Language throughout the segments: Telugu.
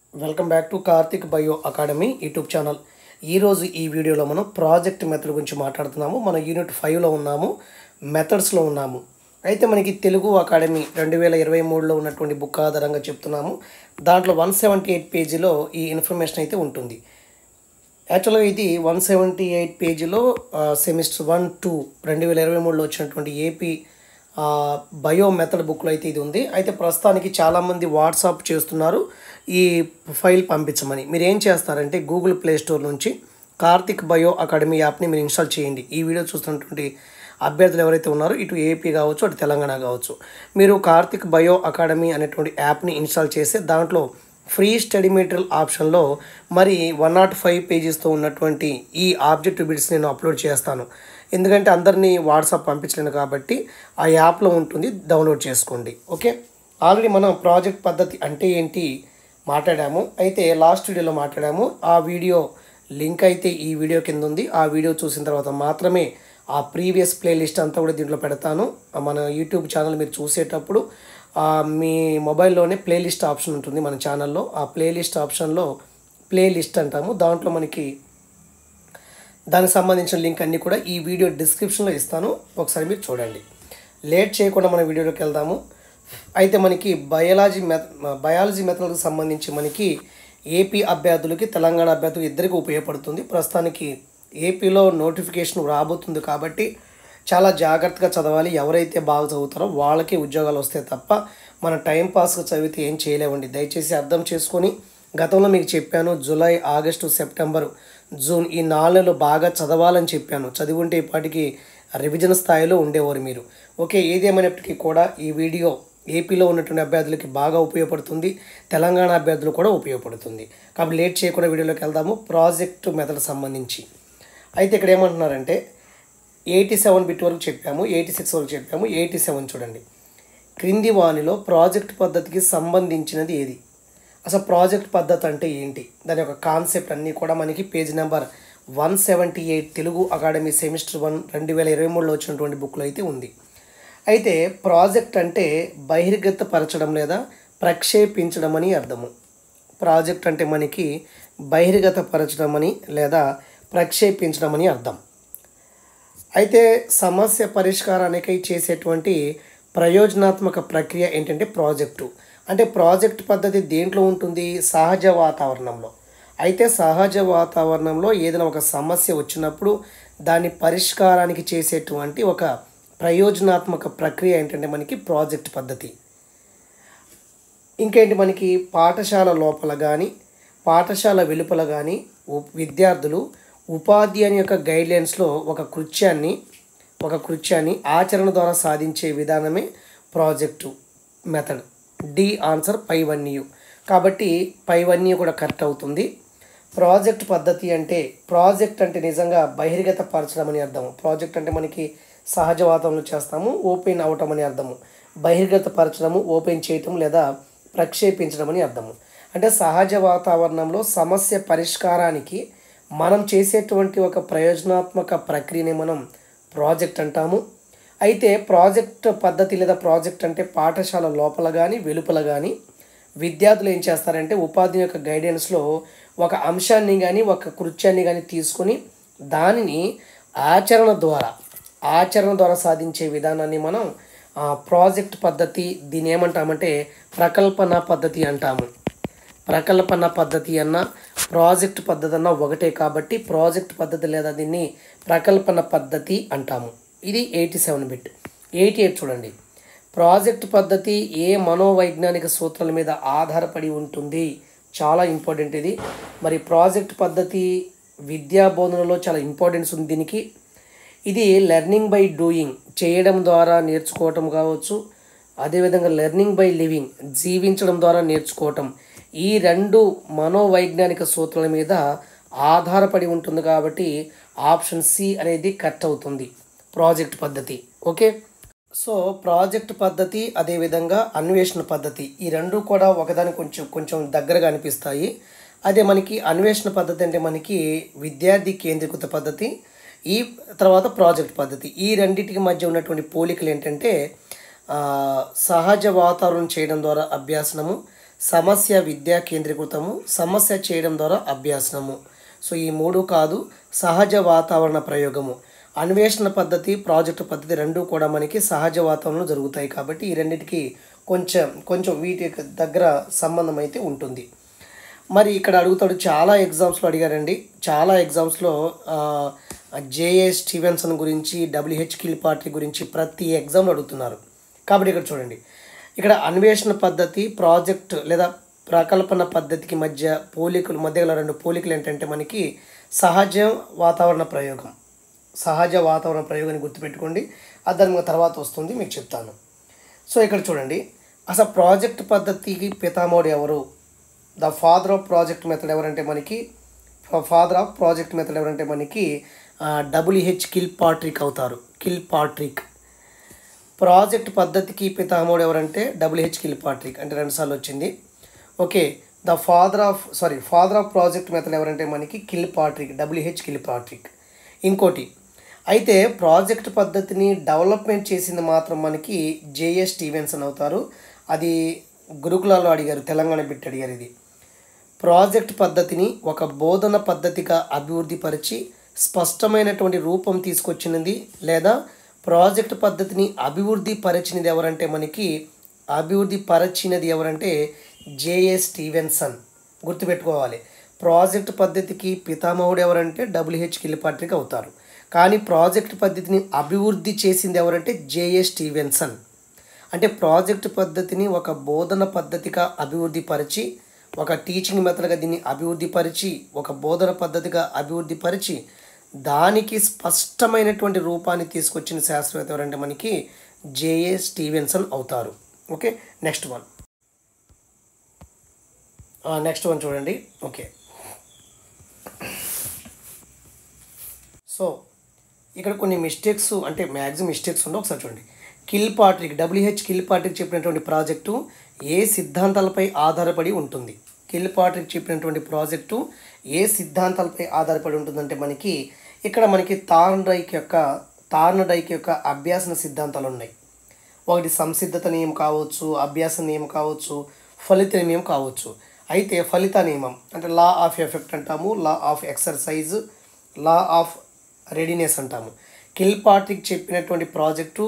Welcome back to Karthik bio academy YouTube channel ఈరోజు ఈ వీడియోలో మనం ప్రాజెక్ట్ మెథడ్ గురించి మాట్లాడుతున్నాము మన యూనిట్ ఫైవ్లో ఉన్నాము మెథడ్స్లో ఉన్నాము అయితే మనకి తెలుగు అకాడమీ రెండు వేల ఇరవై మూడులో ఉన్నటువంటి బుక్ ఆధారంగా చెప్తున్నాము దాంట్లో వన్ సెవెంటీ ఎయిట్ పేజీలో ఈ ఇన్ఫర్మేషన్ అయితే ఉంటుంది యాక్చువల్గా ఇది వన్ సెవెంటీ ఎయిట్ పేజీలో సెమిస్టర్ వన్ టూ రెండు వేల ఇరవై మూడులో వచ్చినటువంటి ఏపీ బయో మెథడ్ బుక్లో అయితే ఇది ఉంది అయితే ప్రస్తుతానికి చాలామంది వాట్సాప్ చేస్తున్నారు ఈ ఫైల్ పంపించమని మీరు ఏం చేస్తారంటే గూగుల్ ప్లే స్టోర్ నుంచి కార్తిక్ బయో అకాడమీ యాప్ని మీరు ఇన్స్టాల్ చేయండి ఈ వీడియో చూస్తున్నటువంటి అభ్యర్థులు ఎవరైతే ఉన్నారో ఇటు ఏపీ కావచ్చు అటు తెలంగాణ కావచ్చు మీరు కార్తిక్ బయో అకాడమీ అనేటువంటి యాప్ని ఇన్స్టాల్ చేస్తే దాంట్లో ఫ్రీ స్టడీ మెటీరియల్ ఆప్షన్లో మరి వన్ నాట్ ఫైవ్ పేజెస్తో ఉన్నటువంటి ఈ ఆబ్జెక్టివ్ బిట్స్ నేను అప్లోడ్ చేస్తాను ఎందుకంటే అందరినీ వాట్సాప్ పంపించలేను కాబట్టి ఆ యాప్లో ఉంటుంది డౌన్లోడ్ చేసుకోండి ఓకే ఆల్రెడీ మనం ప్రాజెక్ట్ పద్ధతి అంటే ఏంటి మాట్లాడాము అయితే లాస్ట్ వీడియోలో మాట్లాడాము ఆ వీడియో లింక్ అయితే ఈ వీడియో కింద ఉంది ఆ వీడియో చూసిన తర్వాత మాత్రమే ఆ ప్రీవియస్ ప్లేలిస్ట్ అంతా కూడా దీంట్లో పెడతాను మన యూట్యూబ్ ఛానల్ మీరు చూసేటప్పుడు ఆ, మీ మొబైల్లోనే ప్లేలిస్ట్ ఆప్షన్ ఉంటుంది మన ఛానల్లో ఆ ప్లేలిస్ట్ ఆప్షన్లో ప్లేలిస్ట్ అంటాము దాంట్లో మనకి దానికి సంబంధించిన లింక్ అన్నీ కూడా ఈ వీడియో డిస్క్రిప్షన్లో ఇస్తాను ఒకసారి మీరు చూడండి లేట్ చేయకుండా మన వీడియోలోకి వెళ్దాము అయితే మనకి బయాలజీ మెథ బయాలజీ మెథడ్కి సంబంధించి మనకి ఏపీ అభ్యర్థులకి తెలంగాణ అభ్యర్థులు ఇద్దరికి ఉపయోగపడుతుంది ప్రస్తుతానికి ఏపీలో నోటిఫికేషన్ రాబోతుంది కాబట్టి చాలా జాగ్రత్తగా చదవాలి ఎవరైతే బాగా చదువుతారో వాళ్ళకి ఉద్యోగాలు వస్తాయి తప్ప మన టైం పాస్గా చదివితే ఏం చేయలేమండి దయచేసి అర్థం చేసుకొని గతంలో మీకు చెప్పాను జూలై ఆగస్టు సెప్టెంబర్ జూన్ ఈ నాలుగు నెలలు బాగా చదవాలని చెప్పాను చదివి ఉంటే ఇప్పటికి రివిజన్ స్థాయిలో ఉండేవారు మీరు ఓకే ఏదేమైనప్పటికీ కూడా ఈ వీడియో ఏపీలో ఉన్నటువంటి అభ్యర్థులకి బాగా ఉపయోగపడుతుంది తెలంగాణ అభ్యర్థులు కూడా ఉపయోగపడుతుంది కాబట్టి లేట్ చేయకుండా వీడియోలోకి వెళ్దాము ప్రాజెక్ట్ మెథడ్ సంబంధించి అయితే ఇక్కడ ఏమంటున్నారంటే ఎయిటీ సెవెన్ బిట్ వరకు చెప్పాము ఎయిటీ సిక్స్ వరకు చెప్పాము ఎయిటీ సెవెన్ చూడండి క్రింది వానిలో ప్రాజెక్ట్ పద్ధతికి సంబంధించినది ఏది అసలు ప్రాజెక్ట్ పద్ధతి అంటే ఏంటి దాని యొక్క కాన్సెప్ట్ అన్నీ కూడా మనకి page number one seventy eight Telugu academy semester one రెండు వేల ఇరవై మూడులో వచ్చినటువంటి బుక్లో అయితే ఉంది అయితే ప్రాజెక్ట్ అంటే బహిర్గతపరచడం లేదా ప్రక్షేపించడం అని అర్థము ప్రాజెక్ట్ అంటే మనకి బహిర్గతపరచడం అని లేదా ప్రక్షేపించడం అని అర్థం అయితే సమస్య పరిష్కారానికై చేసేటువంటి ప్రయోజనాత్మక ప్రక్రియ ఏంటంటే ప్రాజెక్టు అంటే ప్రాజెక్ట్ పద్ధతి దేంట్లో ఉంటుంది సహజ వాతావరణంలో అయితే సహజ వాతావరణంలో ఏదైనా ఒక సమస్య వచ్చినప్పుడు దాని పరిష్కారానికి చేసేటువంటి ఒక ప్రయోజనాత్మక ప్రక్రియ ఏంటంటే మనకి ప్రాజెక్ట్ పద్ధతి ఇంకేంటి మనకి పాఠశాల లోపల కానీ పాఠశాల వెలుపల కానీ విద్యార్థులు ఉపాధ్యాయుని యొక్క గైడ్లైన్స్లో ఒక కృత్యాన్ని ఒక కృత్యాన్ని ఆచరణ ద్వారా సాధించే విధానమే ప్రాజెక్టు మెథడ్ డి ఆన్సర్ పైవన్యు కాబట్టి పైవన్యు కూడా కరెక్ట్ అవుతుంది ప్రాజెక్ట్ పద్ధతి అంటే ప్రాజెక్ట్ అంటే నిజంగా బహిర్గత పరచడం అని అర్థం ప్రాజెక్ట్ అంటే మనకి సహజ వాతావరణంలో చేస్తాము ఓపెన్ అవటం అని అర్థము బహిర్గత పరచడము ఓపెన్ చేయటం లేదా ప్రక్షేపించడం అని అర్థము అంటే సహజ వాతావరణంలో సమస్య పరిష్కారానికి మనం చేసేటువంటి ఒక ప్రయోజనాత్మక ప్రక్రియని మనం ప్రాజెక్ట్ అంటాము అయితే ప్రాజెక్ట్ పద్ధతి లేదా ప్రాజెక్ట్ అంటే పాఠశాల లోపల కానీ వెలుపల కానీ విద్యార్థులు ఏం చేస్తారంటే ఉపాధ్యాయుని యొక్క గైడెన్స్లో ఒక అంశాన్ని కానీ ఒక కృత్యాన్ని కానీ తీసుకొని దానిని ఆచరణ ద్వారా ఆచరణ ద్వారా సాధించే విధానాన్ని మనం ఆ, ప్రాజెక్ట్ పద్ధతి దీన్ని ఏమంటామంటే ప్రకల్పన పద్ధతి అంటాము ప్రకల్పన పద్ధతి అన్న ప్రాజెక్ట్ పద్ధతి అన్న ఒకటే కాబట్టి ప్రాజెక్ట్ పద్ధతి లేదా దీన్ని ప్రకల్పన పద్ధతి అంటాము ఇది eighty seven bit eighty eight చూడండి ప్రాజెక్ట్ పద్ధతి ఏ మనోవైజ్ఞానిక సూత్రాల మీద ఆధారపడి ఉంటుంది చాలా ఇంపార్టెంట్ ఇది మరి ప్రాజెక్ట్ పద్ధతి విద్యా బోధనలో చాలా ఇంపార్టెన్స్ ఉంది దీనికి ఇది లెర్నింగ్ బై డూయింగ్ చేయడం ద్వారా నేర్చుకోవటం కావచ్చు అదేవిధంగా లెర్నింగ్ బై లివింగ్ జీవించడం ద్వారా నేర్చుకోవటం ఈ రెండు మనోవైజ్ఞానిక సూత్రాల మీద ఆధారపడి ఉంటుంది కాబట్టి ఆప్షన్ సి అనేది కట్ అవుతుంది ప్రాజెక్ట్ పద్ధతి ఓకే సో ప్రాజెక్ట్ పద్ధతి అదేవిధంగా అన్వేషణ పద్ధతి ఈ రెండు కూడా ఒకదాని కొంచెం కొంచెం దగ్గరగా అనిపిస్తాయి అదే మనకి అన్వేషణ పద్ధతి అంటే మనకి విద్యార్థి కేంద్రీకృత పద్ధతి ఈ తర్వాత ప్రాజెక్ట్ పద్ధతి ఈ రెండింటికి మధ్య ఉన్నటువంటి పోలికలు ఏంటంటే ఆ, సహజ వాతావరణం చేయడం ద్వారా అభ్యాసనము సమస్య విద్యా కేంద్రీకృతము సమస్య చేయడం ద్వారా అభ్యాసనము సో ఈ మూడు కాదు సహజ వాతావరణ ప్రయోగము అన్వేషణ పద్ధతి ప్రాజెక్టు పద్ధతి రెండు కూడా మనకి సహజ వాతావరణంలో జరుగుతాయి కాబట్టి ఈ రెండింటికి కొంచెం కొంచెం వీటి యొక్క దగ్గర సంబంధం అయితే ఉంటుంది మరి ఇక్కడ అడుగుతాడు చాలా ఎగ్జామ్స్లో అడిగారండి చాలా ఎగ్జామ్స్లో జేఏ స్టీవెన్సన్ గురించి డబ్ల్యూహెచ్ కిల్పార్టీ గురించి ప్రతి ఎగ్జామ్లో అడుగుతున్నారు కాబట్టి ఇక్కడ చూడండి ఇక్కడ అన్వేషణ పద్ధతి ప్రాజెక్ట్ లేదా ప్రకల్పన పద్ధతికి మధ్య పోలికలు మధ్య గల రెండు పోలికలు ఏంటంటే మనకి సహజ వాతావరణ ప్రయోగం సహజ వాతావరణ ప్రయోగాన్ని గుర్తుపెట్టుకోండి అది దాని మీద తర్వాత వస్తుంది మీకు చెప్తాను సో ఇక్కడ చూడండి అసలు ప్రాజెక్ట్ పద్ధతికి పితామహుడు ఎవరు the father of project method ఎవరంటే మనకి ఫాదర్ ఆఫ్ ప్రాజెక్ట్ మెథడ్ ఎవరంటే మనకి డబ్ల్యూహెచ్ కిల్ పాట్రిక్ అవుతారు కిల్ పాట్రిక్ ప్రాజెక్ట్ పద్ధతికి పితామహుడు ఎవరంటే డబ్ల్యూహెచ్ కిల్ పాట్రిక్ అంటే రెండుసార్లు వచ్చింది okay the father of sorry father of project method ఎవరంటే మనకి Kilpatrick W H Kilpatrick ఇంకోటి అయితే ప్రాజెక్ట్ పద్ధతిని డెవలప్మెంట్ చేసింది మాత్రం మనకి జేఎస్ స్టీవెన్సన్ అవుతారు అది గురుకులాల్లో అడిగారు తెలంగాణ బిట్ అడిగారు ఇది ప్రాజెక్ట్ పద్ధతిని ఒక బోధన పద్ధతిగా అభివృద్ధి పరిచి స్పష్టమైనటువంటి రూపం తీసుకొచ్చినది లేదా ప్రాజెక్ట్ పద్ధతిని అభివృద్ధి పరిచినది ఎవరంటే మనకి అభివృద్ధి పరిచినది ఎవరంటే జేఏ స్టీవెన్సన్ గుర్తుపెట్టుకోవాలి ప్రాజెక్ట్ పద్ధతికి పితామహుడు ఎవరంటే డబ్ల్యూహెచ్ కిలిపాట్రిక్ అవుతారు కానీ ప్రాజెక్ట్ పద్ధతిని అభివృద్ధి చేసింది ఎవరంటే జేఏ స్టీవెన్సన్ అంటే ప్రాజెక్ట్ పద్ధతిని ఒక బోధన పద్ధతిగా అభివృద్ధి పరిచి ఒక టీచింగ్ మెథడ్గా దీన్ని అభివృద్ధి పరిచి ఒక బోధన పద్ధతిగా అభివృద్ధి పరిచి దానికి స్పష్టమైనటువంటి రూపాన్ని తీసుకొచ్చిన శాస్త్రవేత్త ఎవరంటే మనకి జేఏ స్టీవెన్సన్ అవుతారు okay next one next one చూడండి ఓకే సో ఇక్కడ కొన్ని మిస్టేక్స్ అంటే మ్యాక్సిమం మిస్టేక్స్ ఉండవు ఒకసారి చూడండి Kilpatrick W H Kilpatrick చెప్పినటువంటి ప్రాజెక్టు ఏ సిద్ధాంతాలపై ఆధారపడి ఉంటుంది కిల్ పాట్రిక్ చెప్పినటువంటి ప్రాజెక్టు ఏ సిద్ధాంతాలపై ఆధారపడి ఉంటుందంటే మనకి ఇక్కడ మనకి తార్నడైక్ యొక్క తార్నడైక్ యొక్క అభ్యాసన సిద్ధాంతాలు ఉన్నాయి ఒకటి సంసిద్ధత నియమం కావచ్చు అభ్యాస నియమం కావచ్చు ఫలిత నియమం కావచ్చు అయితే ఫలిత నియమం అంటే లా ఆఫ్ ఎఫెక్ట్ అంటాము law of exercise law of readiness అంటాము కిల్ పార్టీకి చెప్పినటువంటి ప్రాజెక్టు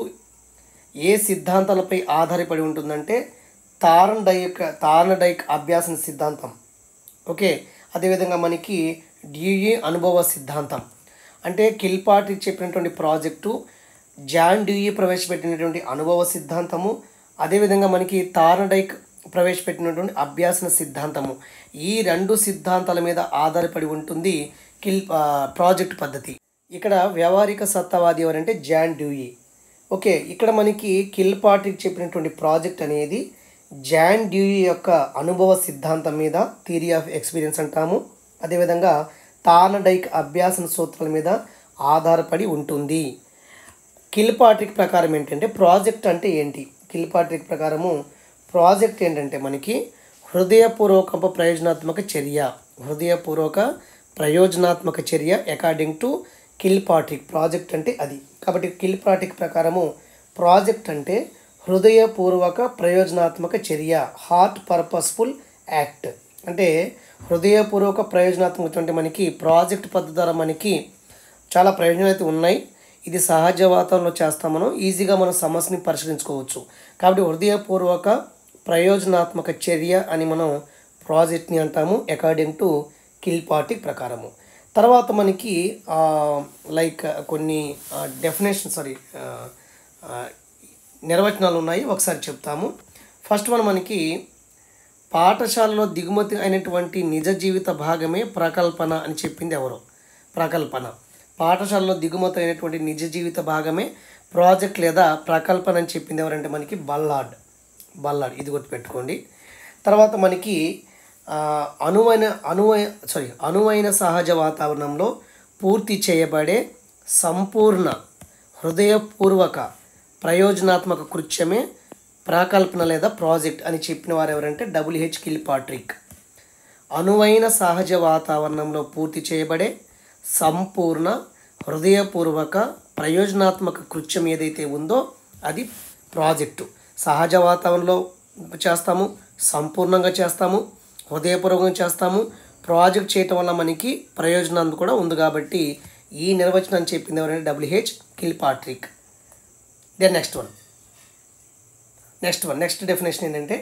ఏ సిద్ధాంతాలపై ఆధారపడి ఉంటుందంటే తారన్ డై యొక్క తారణ డైక్ అభ్యాసన సిద్ధాంతం ఓకే అదేవిధంగా మనకి డ్యూయి అనుభవ సిద్ధాంతం అంటే కిల్పాటి చెప్పినటువంటి ప్రాజెక్టు జాన్ డ్యూయి ప్రవేశపెట్టినటువంటి అనుభవ సిద్ధాంతము అదేవిధంగా మనకి తారడైక్ ప్రవేశపెట్టినటువంటి అభ్యాసన సిద్ధాంతము ఈ రెండు సిద్ధాంతాల మీద ఆధారపడి ఉంటుంది కిల్ ఆ, ప్రాజెక్ట్ పద్ధతి ఇక్కడ వ్యవహారిక సత్తావాది ఎవరంటే జాన్ డ్యూయి ఓకే ఇక్కడ మనకి కిల్ పాట్రిక్ చెప్పినటువంటి ప్రాజెక్ట్ అనేది జాన్ డ్యూయి యొక్క అనుభవ సిద్ధాంతం మీద థియరీ ఆఫ్ ఎక్స్పీరియన్స్ అంటాము అదేవిధంగా తానడైక్ అభ్యాసన సూత్రాల మీద ఆధారపడి ఉంటుంది కిల్పాట్రిక్ ప్రకారం ఏంటంటే ప్రాజెక్ట్ అంటే ఏంటి కిల్పాట్రిక్ ప్రకారము ప్రాజెక్ట్ ఏంటంటే మనకి హృదయపూర్వక ప్రయోజనాత్మక చర్య హృదయపూర్వక ప్రయోజనాత్మక చర్య అకార్డింగ్ టు కిల్పాట్రిక్ ప్రాజెక్ట్ అంటే అది కాబట్టి కిల్పాట్రిక్ ప్రకారము ప్రాజెక్ట్ అంటే హృదయపూర్వక ప్రయోజనాత్మక చర్య హార్ట్ పర్పస్ఫుల్ యాక్ట్ అంటే హృదయపూర్వక ప్రయోజనాత్మక అంటే మనకి ప్రాజెక్ట్ పద్ధతి ద్వారా మనకి చాలా ప్రయోజనాలు అయితే ఉన్నాయి ఇది సహజ వాతావరణంలో చేస్తాం మనం ఈజీగా మనం సమస్యని పరిష్కరించుకోవచ్చు కాబట్టి హృదయపూర్వక ప్రయోజనాత్మక చర్య అని మనం ప్రాజెక్ట్ని అంటాము అకార్డింగ్ టు కిల్పాటిక్ ప్రకారము తర్వాత మనకి లైక్ కొన్ని డెఫినేషన్ సారీ నిర్వచనాలు ఉన్నాయి ఒకసారి చెప్తాము ఫస్ట్ వన్ మనకి పాఠశాలలో దిగుమతి అయినటువంటి నిజ జీవిత భాగమే ప్రకల్పన అని చెప్పింది ఎవరు ప్రకల్పన పాఠశాలలో దిగుమతి అయినటువంటి నిజ జీవిత భాగమే ప్రాజెక్ట్ లేదా ప్రకల్పన అని చెప్పింది ఎవరంటే మనకి బల్లాడ్ బల్లాడ్ ఇది గుర్తుపెట్టుకోండి తర్వాత మనకి ఆ, అనువైన అనువై సారీ అనువైన సహజ వాతావరణంలో పూర్తి చేయబడే సంపూర్ణ హృదయపూర్వక ప్రయోజనాత్మక కృత్యమే ప్రాకల్పన లేదా ప్రాజెక్ట్ అని చెప్పిన వారు ఎవరంటే డబ్ల్యూహెచ్ కిల్ పాట్రిక్ అనువైన సహజ వాతావరణంలో పూర్తి చేయబడే సంపూర్ణ హృదయపూర్వక ప్రయోజనాత్మక కృత్యం ఏదైతే ఉందో అది ప్రాజెక్టు సహజ వాతావరణంలో చేస్తాము సంపూర్ణంగా చేస్తాము హృదయపూర్వకంగా చేస్తాము ప్రాజెక్ట్ చేయటం వల్ల మనకి ప్రయోజనం కూడా ఉంది కాబట్టి ఈ నిర్వచనాన్ని చెప్పింది ఎవరంటే W H Kilpatrick then next one next one next definition ఏంటంటే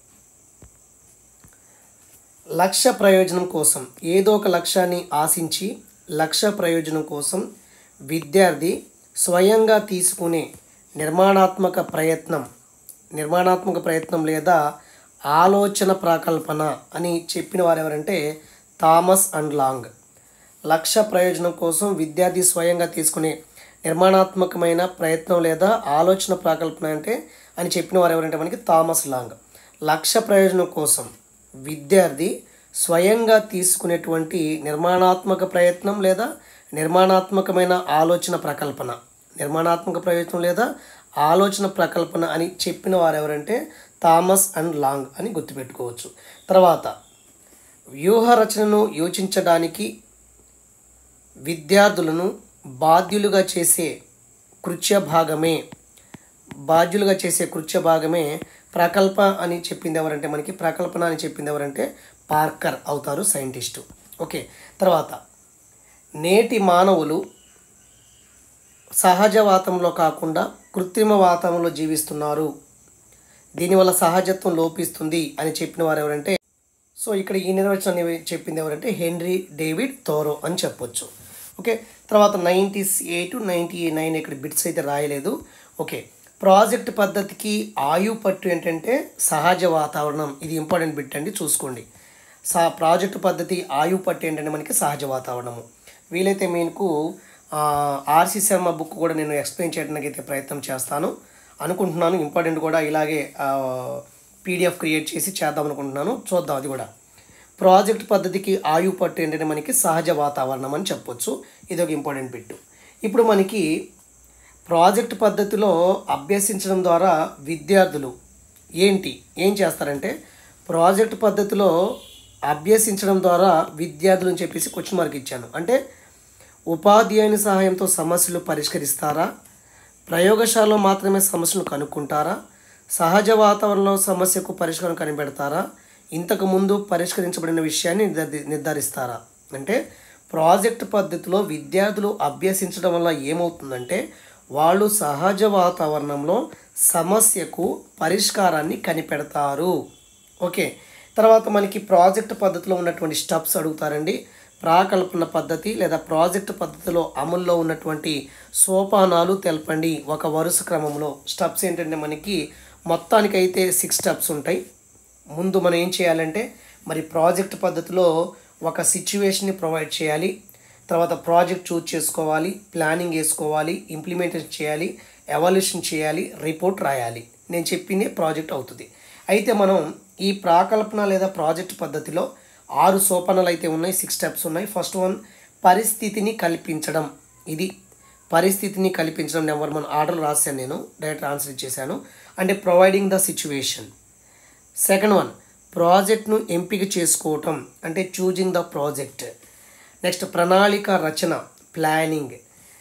లక్ష్య ప్రయోజనం కోసం ఏదో ఒక లక్ష్యాన్ని ఆశించి లక్ష్య ప్రయోజనం కోసం విద్యార్థి స్వయంగా తీసుకునే నిర్మాణాత్మక ప్రయత్నం నిర్మాణాత్మక ప్రయత్నం లేదా ఆలోచన ప్రాకల్పన అని చెప్పిన వారు ఎవరంటే థామస్ అండ్ లాంగ్ లక్ష్య ప్రయోజనం కోసం విద్యార్థి స్వయంగా తీసుకునే నిర్మాణాత్మకమైన ప్రయత్నం లేదా ఆలోచన ప్రాకల్పన అంటే అని చెప్పిన వారు ఎవరంటే మనకి థామస్ లాంగ్ లక్ష్య ప్రయోజనం కోసం విద్యార్థి స్వయంగా తీసుకునేటువంటి నిర్మాణాత్మక ప్రయత్నం లేదా నిర్మాణాత్మకమైన ఆలోచన ప్రకల్పన నిర్మాణాత్మక ప్రయత్నం లేదా ఆలోచన ప్రకల్పన అని చెప్పిన వారు ఎవరంటే థామస్ అండ్ లాంగ్ అని గుర్తుపెట్టుకోవచ్చు తర్వాత వ్యూహ రచనను యోచించడానికి విద్యార్థులను బాధ్యులుగా చేసే కృత్య భాగమే బాధ్యులుగా చేసే కృత్య భాగమే ప్రకల్ప అని చెప్పింది ఎవరంటే మనకి ప్రకల్పన అని చెప్పింది ఎవరంటే పార్కర్ అవుతారు సైంటిస్టు ఓకే తర్వాత నేటి మానవులు సహజ వాతంలో కాకుండా కృత్రిమ వాతావరణంలో జీవిస్తున్నారు దీనివల్ల సహజత్వం లోపిస్తుంది అని చెప్పిన వారు ఎవరంటే సో ఇక్కడ ఈ నిర్వచనం చెప్పింది ఎవరంటే హెన్రీ డేవిడ్ థోరో అని చెప్పొచ్చు ఓకే తర్వాత నైంటీ ఎయిట్ నైంటీ నైన్ ఇక్కడ బిట్స్ అయితే రాయలేదు ఓకే ప్రాజెక్ట్ పద్ధతికి ఆయు పట్టు ఏంటంటే సహజ వాతావరణం ఇది ఇంపార్టెంట్ బిట్ అండి చూసుకోండి సా ప్రాజెక్టు పద్ధతి ఆయు పట్టు ఏంటంటే మనకి సహజ వాతావరణము వీలైతే మీకు ఆర్సి శర్మ బుక్ కూడా నేను ఎక్స్ప్లెయిన్ చేయడానికి అయితే ప్రయత్నం చేస్తాను అనుకుంటున్నాను ఇంపార్టెంట్ కూడా ఇలాగే పీడిఎఫ్ క్రియేట్ చేసి చేద్దాం అనుకుంటున్నాను చూద్దాం అది కూడా ప్రాజెక్ట్ పద్ధతికి ఆయు పట్టు ఏంటంటే మనకి సహజ వాతావరణం అని చెప్పొచ్చు ఇది ఒక ఇంపార్టెంట్ బిట్ ఇప్పుడు మనకి ప్రాజెక్ట్ పద్ధతిలో అభ్యసించడం ద్వారా విద్యార్థులు ఏంటి ఏం చేస్తారంటే ప్రాజెక్ట్ పద్ధతిలో అభ్యసించడం ద్వారా విద్యార్థులు అని చెప్పేసి క్వశ్చన్ మార్క్ ఇచ్చాను అంటే ఉపాధ్యాయుని సహాయంతో సమస్యలు పరిష్కరిస్తారా ప్రయోగశాలలో మాత్రమే సమస్యను కనుక్కుంటారా సహజ వాతావరణంలో సమస్యకు పరిష్కారం కనిపెడతారా ఇంతకు ముందు పరిష్కరించబడిన విషయాన్ని నిర్ధ- నిర్ధారిస్తారా అంటే ప్రాజెక్ట్ పద్ధతిలో విద్యార్థులు అభ్యసించడం వల్ల ఏమవుతుందంటే వాళ్ళు సహజ వాతావరణంలో సమస్యకు పరిష్కారాన్ని కనిపెడతారు ఓకే తర్వాత మనకి ప్రాజెక్ట్ పద్ధతిలో ఉన్నటువంటి స్టెప్స్ అడుగుతారండి ప్రాకల్పన పద్ధతి లేదా ప్రాజెక్ట్ పద్ధతిలో అమల్లో ఉన్నటువంటి సోపానాలు తెలపండి ఒక వరుస క్రమంలో స్టెప్స్ ఏంటంటే మనకి మొత్తానికైతే సిక్స్ స్టెప్స్ ఉంటాయి ముందు మనం ఏం చేయాలంటే మరి ప్రాజెక్ట్ పద్ధతిలో ఒక సిచ్యువేషన్ని ప్రొవైడ్ చేయాలి తర్వాత ప్రాజెక్ట్ చూజ్ చేసుకోవాలి ప్లానింగ్ వేసుకోవాలి ఇంప్లిమెంటేషన్ చేయాలి ఎవాల్యూషన్ చేయాలి రిపోర్ట్ రాయాలి నేను చెప్పిందే ప్రాజెక్ట్ అవుతుంది అయితే మనం ఈ ప్రాకల్పన లేదా ప్రాజెక్ట్ పద్ధతిలో ఆరు సోపానాలు అయితే ఉన్నాయి సిక్స్ స్టెప్స్ ఉన్నాయి ఫస్ట్ వన్ పరిస్థితిని కల్పించడం ఇది పరిస్థితిని కల్పించడం నెంబర్ వన్ ఆర్డర్ రాశాను నేను డైరెక్ట్ ఆన్సర్ ఇచ్చేసాను అంటే providing the situation second one ప్రాజెక్ట్ను ఎంపిక చేసుకోవటం అంటే చూజింగ్ ద ప్రాజెక్ట్ నెక్స్ట్ ప్రణాళిక రచన ప్లానింగ్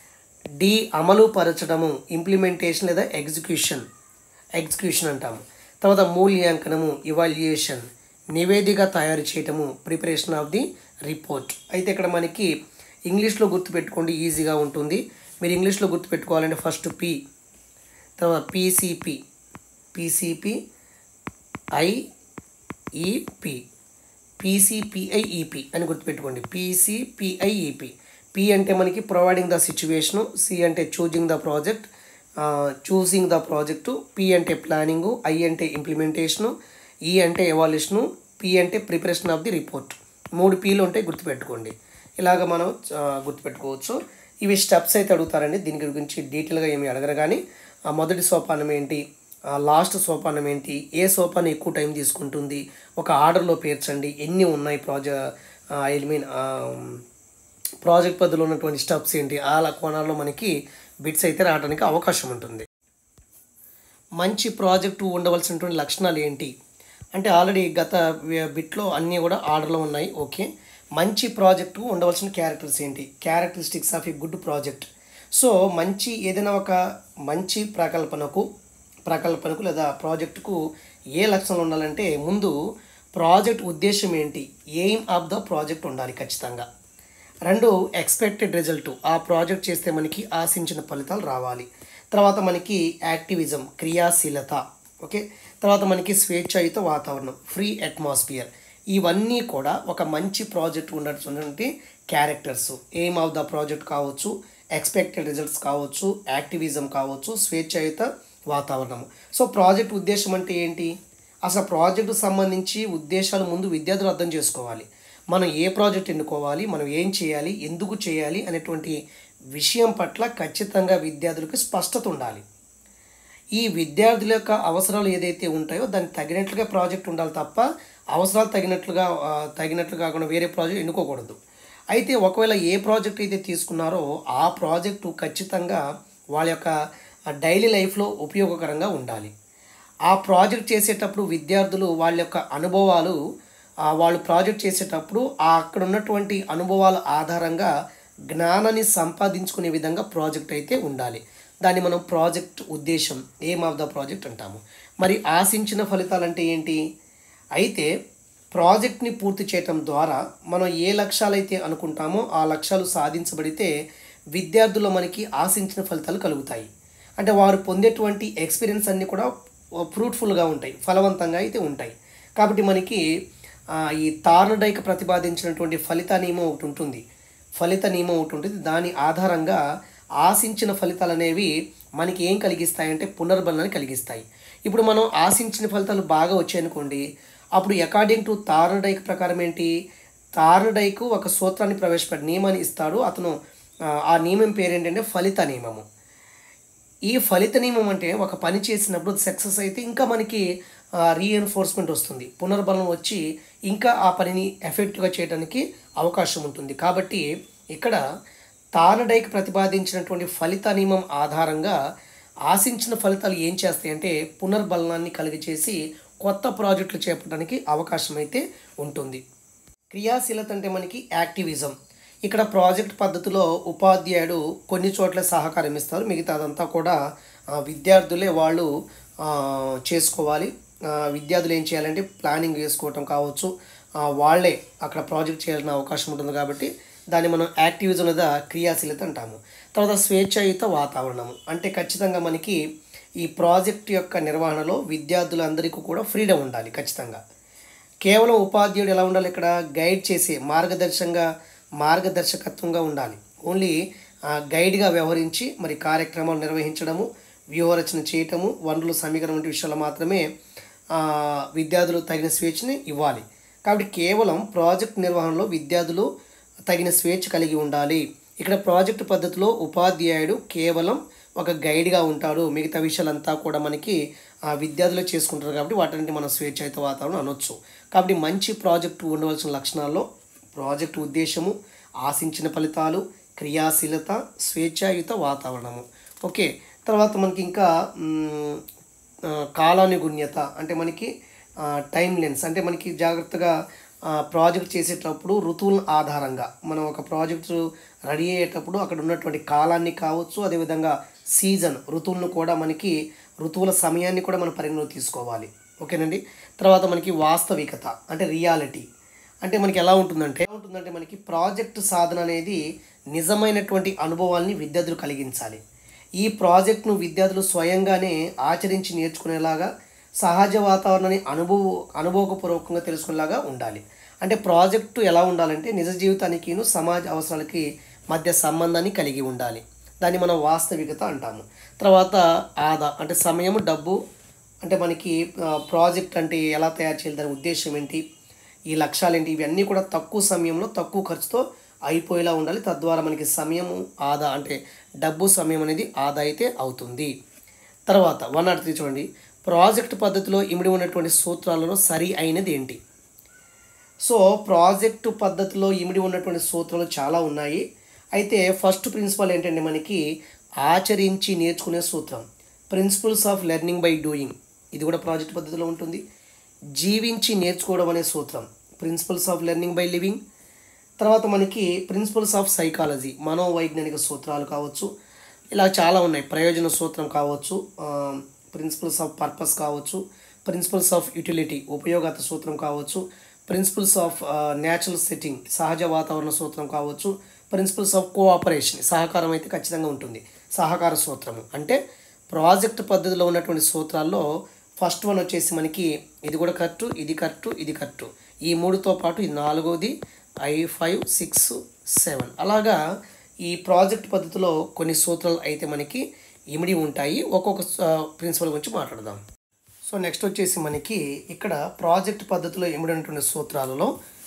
డి అమలు పరచడము ఇంప్లిమెంటేషన్ లేదా ఎగ్జిక్యూషన్ ఎగ్జిక్యూషన్ అంటాము తర్వాత మూల్యాంకనము ఇవాల్యుయేషన్ నివేదిక తయారు చేయటము ప్రిపరేషన్ ఆఫ్ ది రిపోర్ట్ అయితే ఇక్కడ మనకి ఇంగ్లీష్లో గుర్తుపెట్టుకోండి ఈజీగా ఉంటుంది మీరు ఇంగ్లీష్లో గుర్తుపెట్టుకోవాలంటే ఫస్ట్ పి తర్వాత పీసీపీ పీసీపీ ఐఈపి పీసీపీఐఈపి అని గుర్తుపెట్టుకోండి పీసీపీఐఈపి పి అంటే మనకి ప్రొవైడింగ్ ద సిచ్యువేషను సి అంటే choosing the project choosing the project P అంటే ప్లానింగు ఐ అంటే ఇంప్లిమెంటేషను ఈ అంటే ఎవాల్యూషను పి అంటే ప్రిపరేషన్ ఆఫ్ ది రిపోర్ట్ మూడు పీలు ఉంటాయి గుర్తుపెట్టుకోండి ఇలాగ మనం ఆ, గుర్తుపెట్టుకోవచ్చు ఇవి స్టెప్స్ అయితే అడుగుతారండి దీని గురించి డీటెయిల్గా ఏమి అడగరు కానీ ఆ మొదటి సోపానం ఏంటి ఆ లాస్ట్ సోపానం ఏంటి ఏ సోపానం ఎక్కువ టైం తీసుకుంటుంది ఒక ఆర్డర్లో పేర్చండి ఎన్ని ఉన్నాయి ప్రాజె ఐ మీన్ ప్రాజెక్ట్ పద్ధతిలో ఉన్నటువంటి స్టెప్స్ ఏంటి ఆ కోణాల్లో మనకి బిట్స్ అయితే రావడానికి అవకాశం ఉంటుంది మంచి ప్రాజెక్టు ఉండవలసినటువంటి లక్షణాలు ఏంటి అంటే ఆల్రెడీ గత వి- బిట్లో అన్నీ కూడా ఆర్డర్లో ఉన్నాయి ఓకే మంచి ప్రాజెక్టు ఉండవలసిన క్యారెక్టర్స్ ఏంటి characteristics of a good project so మంచి ఏదైనా ఒక మంచి ప్రకల్పనకు ప్రకల్పనకు లేదా ప్రాజెక్టుకు ఏ లక్షణాలు ఉండాలంటే ముందు ప్రాజెక్ట్ ఉద్దేశం ఏంటి ఎయిమ్ ఆఫ్ ద ప్రాజెక్ట్ ఉండాలి ఖచ్చితంగా రెండు ఎక్స్పెక్టెడ్ రిజల్ట్ ఆ ప్రాజెక్ట్ చేస్తే మనకి ఆశించిన ఫలితాలు రావాలి తర్వాత మనకి యాక్టివిజం క్రియాశీలత ఓకే తర్వాత మనకి స్వేచ్ఛాయుత వాతావరణం ఫ్రీ అట్మాస్ఫియర్ ఇవన్నీ కూడా ఒక మంచి ప్రాజెక్ట్ ఉన్నటువంటి characters aim of the project కావచ్చు ఎక్స్పెక్టెడ్ రిజల్ట్స్ కావచ్చు యాక్టివిజం కావచ్చు స్వేచ్ఛాయుత వాతావరణం సో ప్రాజెక్ట్ ఉద్దేశం అంటే ఏంటి అసలు ప్రాజెక్టు సంబంధించి ఉద్దేశాలు ముందు విద్యార్థులు అర్థం చేసుకోవాలి మనం ఏ ప్రాజెక్ట్ ఎన్నుకోవాలి మనం ఏం చేయాలి ఎందుకు చేయాలి అనేటువంటి విషయం పట్ల ఖచ్చితంగా విద్యార్థులకు స్పష్టత ఉండాలి ఈ విద్యార్థుల యొక్క అవసరాలు ఏదైతే ఉంటాయో దానికి తగినట్లుగా ప్రాజెక్ట్ ఉండాలి తప్ప అవసరాలు తగినట్లుగా ఆ, తగినట్లు కాకుండా వేరే ప్రాజెక్ట్ ఎన్నుకోకూడదు అయితే ఒకవేళ ఏ ప్రాజెక్ట్ అయితే తీసుకున్నారో ఆ ప్రాజెక్టు ఖచ్చితంగా వాళ్ళ యొక్క డైలీ లైఫ్లో ఉపయోగకరంగా ఉండాలి ఆ ప్రాజెక్ట్ చేసేటప్పుడు విద్యార్థులు వాళ్ళ యొక్క అనుభవాలు ఆ, వాళ్ళు ప్రాజెక్ట్ చేసేటప్పుడు ఆ అక్కడ ఉన్నటువంటి అనుభవాల ఆధారంగా జ్ఞానాన్ని సంపాదించుకునే విధంగా ప్రాజెక్ట్ అయితే ఉండాలి దాన్ని మనం ప్రాజెక్ట్ ఉద్దేశం ఏమ్ ఆఫ్ ద ప్రాజెక్ట్ అంటాము మరి ఆశించిన ఫలితాలు అంటే ఏంటి అయితే ప్రాజెక్ట్ని పూర్తి చేయటం ద్వారా మనం ఏ లక్ష్యాలైతే అనుకుంటామో ఆ లక్ష్యాలు సాధించబడితే విద్యార్థుల్లో మనకి ఆశించిన ఫలితాలు కలుగుతాయి అంటే వారు పొందేటువంటి ఎక్స్పీరియన్స్ అన్నీ కూడా ఫ్రూట్ఫుల్గా ఉంటాయి ఫలవంతంగా అయితే ఉంటాయి కాబట్టి మనకి ఆ, ఈ తార్నడైక ప్రతిపాదించినటువంటి ఫలిత నియమం ఒకటి ఉంటుంది ఫలిత నియమం ఒకటి ఉంటుంది దాని ఆధారంగా ఆశించిన ఫలితాలు అనేవి మనకి ఏం కలిగిస్తాయంటే పునర్బలనాన్ని కలిగిస్తాయి ఇప్పుడు మనం ఆశించిన ఫలితాలు బాగా వచ్చాయనుకోండి అప్పుడు అకార్డింగ్ టు తార్నడైక్ ప్రకారం ఏంటి తార్నడైకు ఒక సూత్రాన్ని ప్రవేశపెట్టి నియమాన్ని ఇస్తాడు అతను ఆ, ఆ నియమం పేరేంటంటే ఫలిత నియమము ఈ ఫలిత నియమం అంటే ఒక పని చేసినప్పుడు సక్సెస్ అయితే ఇంకా మనకి రీఎన్ఫోర్స్మెంట్ వస్తుంది పునర్బలం వచ్చి ఇంకా ఆ పనిని ఎఫెక్ట్గా చేయడానికి అవకాశం ఉంటుంది కాబట్టి ఇక్కడ తానడైక్ ప్రతిపాదించినటువంటి ఫలిత నియమం ఆధారంగా ఆశించిన ఫలితాలు ఏం చేస్తాయంటే పునర్బలనాన్ని కలిగజేసి కొత్త ప్రాజెక్టులు చేపట్టడానికి అవకాశం అయితే ఉంటుంది క్రియాశీలత అంటే మనకి యాక్టివిజం ఇక్కడ ప్రాజెక్ట్ పద్ధతిలో ఉపాధ్యాయుడు కొన్ని చోట్ల సహకారం ఇస్తారు మిగతాదంతా కూడా ఆ, విద్యార్థులే వాళ్ళు ఆ, చేసుకోవాలి ఆ, విద్యార్థులు ఏం చేయాలంటే ప్లానింగ్ చేసుకోవటం కావచ్చు ఆ, వాళ్ళే అక్కడ ప్రాజెక్ట్ చేయాల్సిన అవకాశం ఉంటుంది కాబట్టి దాన్ని మనం యాక్టివిజం లేదా క్రియాశీలత అంటాము తర్వాత స్వేచ్ఛాయుత వాతావరణము అంటే ఖచ్చితంగా మనకి ఈ ప్రాజెక్ట్ యొక్క నిర్వహణలో విద్యార్థులందరికీ కూడా ఫ్రీడమ్ ఉండాలి ఖచ్చితంగా కేవలం ఉపాధ్యాయుడు ఎలా ఉండాలి ఇక్కడ గైడ్ చేసే మార్గదర్శకంగా మార్గదర్శకత్వంగా ఉండాలి ఓన్లీ ఆ, గైడ్గా వ్యవహరించి మరి కార్యక్రమాలు నిర్వహించడము వ్యూహరచన చేయటము వనరుల సమీకరణ వంటి విషయాలు మాత్రమే ఆ, విద్యార్థులు తగిన స్వేచ్ఛని ఇవ్వాలి కాబట్టి కేవలం ప్రాజెక్ట్ నిర్వహణలో విద్యార్థులు తగిన స్వేచ్ఛ కలిగి ఉండాలి ఇక్కడ ప్రాజెక్ట్ పద్ధతిలో ఉపాధ్యాయుడు కేవలం ఒక గైడ్గా ఉంటాడు మిగతా విషయాలంతా కూడా మనకి ఆ విద్యార్థులు చేసుకుంటారు కాబట్టి వాటిని మనం స్వేచ్ఛాయుత వాతావరణం అనొచ్చు కాబట్టి మంచి ప్రాజెక్టు ఉండవలసిన లక్షణాల్లో ప్రాజెక్టు ఉద్దేశము ఆశించిన ఫలితాలు క్రియాశీలత స్వేచ్ఛాయుత వాతావరణము ఓకే తర్వాత మనకి ఇంకా మ్, ఆ, కాలానుగుణ్యత అంటే మనకి టైం లెన్స్ అంటే మనకి జాగ్రత్తగా ఆ, ప్రాజెక్ట్ చేసేటప్పుడు ఋతువుల ఆధారంగా మనం ఒక ప్రాజెక్ట్ రెడీ అయ్యేటప్పుడు అక్కడ ఉన్నటువంటి కాలాన్ని కావచ్చు అదేవిధంగా సీజన్ ఋతువులను కూడా మనకి ఋతువుల సమయాన్ని కూడా మనం పరిగణలో తీసుకోవాలి ఓకేనండి తర్వాత మనకి వాస్తవికత అంటే రియాలిటీ అంటే మనకి ఎలా ఉంటుందంటే ఎలా ఉంటుందంటే మనకి ప్రాజెక్ట్ సాధన అనేది నిజమైనటువంటి అనుభవాల్ని విద్యార్థులు కలిగించాలి ఈ ప్రాజెక్ట్ను విద్యార్థులు స్వయంగానే ఆచరించి నేర్చుకునేలాగా సహజ వాతావరణాన్ని అనుభవ అనుభవపూర్వకంగా తెలుసుకునేలాగా ఉండాలి అంటే ప్రాజెక్టు ఎలా ఉండాలంటే నిజ జీవితానికిను సమాజ అవసరాలకి మధ్య సంబంధాన్ని కలిగి ఉండాలి దాన్ని మనం వాస్తవికత అంటాము తర్వాత ఆదా అంటే సమయం డబ్బు అంటే మనకి ఆ, ప్రాజెక్ట్ అంటే ఎలా తయారు చేయాలి దాని ఉద్దేశం ఏంటి ఈ లక్ష్యాలు ఏంటి ఇవన్నీ కూడా తక్కువ సమయంలో తక్కువ ఖర్చుతో అయిపోయేలా ఉండాలి తద్వారా మనకి సమయము ఆదా అంటే డబ్బు సమయం అనేది ఆదా అయితే అవుతుంది తర్వాత వన్ నాట్ త్రీ చూడండి ప్రాజెక్ట్ పద్ధతిలో ఇమిడి ఉన్నటువంటి సూత్రాలలో సరి అయినది ఏంటి సో ప్రాజెక్టు పద్ధతిలో ఇమిడి ఉన్నటువంటి సూత్రాలు చాలా ఉన్నాయి అయితే ఫస్ట్ ప్రిన్సిపల్ ఏంటంటే మనకి ఆచరించి నేర్చుకునే సూత్రం principles of learning by doing ఇది కూడా ప్రాజెక్ట్ పద్ధతిలో ఉంటుంది జీవించి నేర్చుకోవడం అనే సూత్రం principles of learning by living తర్వాత మనకి ప్రిన్సిపల్స్ ఆఫ్ సైకాలజీ మనోవైజ్ఞానిక సూత్రాలు కావచ్చు ఇలా చాలా ఉన్నాయి ప్రయోజన సూత్రం కావచ్చు ప్రిన్సిపల్స్ ఆఫ్ పర్పస్ కావచ్చు ప్రిన్సిపల్స్ ఆఫ్ యూటిలిటీ ఉపయోగత సూత్రం కావచ్చు ప్రిన్సిపల్స్ ఆఫ్ న్యాచురల్ సెట్టింగ్ సహజ వాతావరణ సూత్రం కావచ్చు ప్రిన్సిపల్స్ ఆఫ్ కోఆపరేషన్ సహకారం అయితే ఖచ్చితంగా ఉంటుంది సహకార సూత్రము అంటే ప్రాజెక్ట్ పద్ధతిలో ఉన్నటువంటి సూత్రాల్లో ఫస్ట్ వన్ వచ్చేసి మనకి ఇది కూడా కరెక్ట్ ఇది కరెక్ట్ ఇది కరెక్ట్ ఈ మూడుతో పాటు ఇది నాలుగోది ఐ ఫైవ్ సిక్స్ సెవెన్ అలాగా ఈ ప్రాజెక్ట్ పద్ధతిలో కొన్ని సూత్రాలు అయితే మనకి ఇమిడి ఉంటాయి ఒక్కొక్క ప్రిన్సిపల్ గురించి మాట్లాడదాం సో నెక్స్ట్ వచ్చేసి మనకి ఇక్కడ ప్రాజెక్ట్ పద్ధతిలో ఇమిడినటువంటి సూత్రాలలో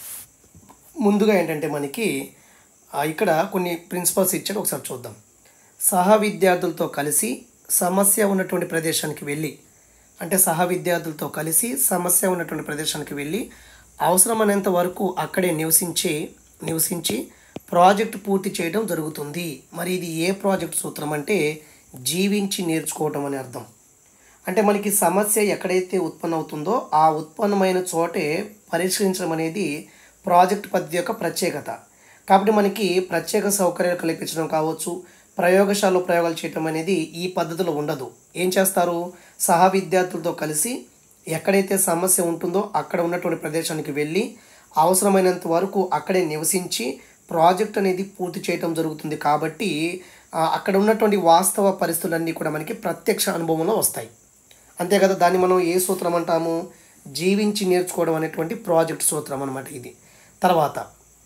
ముందుగా ఏంటంటే మనకి ఆ, ఇక్కడ కొన్ని ప్రిన్సిపల్స్ ఇచ్చాడు ఒకసారి చూద్దాం సహ విద్యార్థులతో కలిసి సమస్య ఉన్నటువంటి ప్రదేశానికి వెళ్ళి అంటే సహ విద్యార్థులతో కలిసి సమస్య ఉన్నటువంటి ప్రదేశానికి వెళ్ళి అవసరమైనంత వరకు అక్కడే నివసించి నివసించి ప్రాజెక్ట్ పూర్తి చేయడం జరుగుతుంది మరి ఇది ఏ ప్రాజెక్ట్ సూత్రం అంటే జీవించి నేర్చుకోవటం అని అర్థం అంటే మనకి సమస్య ఎక్కడైతే ఉత్పన్న అవుతుందో ఆ ఉత్పన్నమైన చోటే పరిష్కరించడం అనేది ప్రాజెక్ట్ పద్ధతి యొక్క ప్రత్యేకత కాబట్టి మనకి ప్రత్యేక సౌకర్యాలు కల్పించడం కావచ్చు ప్రయోగశాలలో ప్రయోగాలు చేయటం అనేది ఈ పద్ధతిలో ఉండదు ఏం చేస్తారు సహ విద్యార్థులతో కలిసి ఎక్కడైతే సమస్య ఉంటుందో అక్కడ ఉన్నటువంటి ప్రదేశానికి వెళ్ళి అవసరమైనంత వరకు అక్కడే నివసించి ప్రాజెక్ట్ అనేది పూర్తి చేయటం జరుగుతుంది కాబట్టి ఆ, అక్కడ ఉన్నటువంటి వాస్తవ పరిస్థితులన్నీ కూడా మనకి ప్రత్యక్ష అనుభవంలో వస్తాయి అంతే కదా దాన్ని మనం ఏ సూత్రం అంటాము జీవించి నేర్చుకోవడం అనేటువంటి ప్రాజెక్ట్ సూత్రం అనమాట ఇది తర్వాత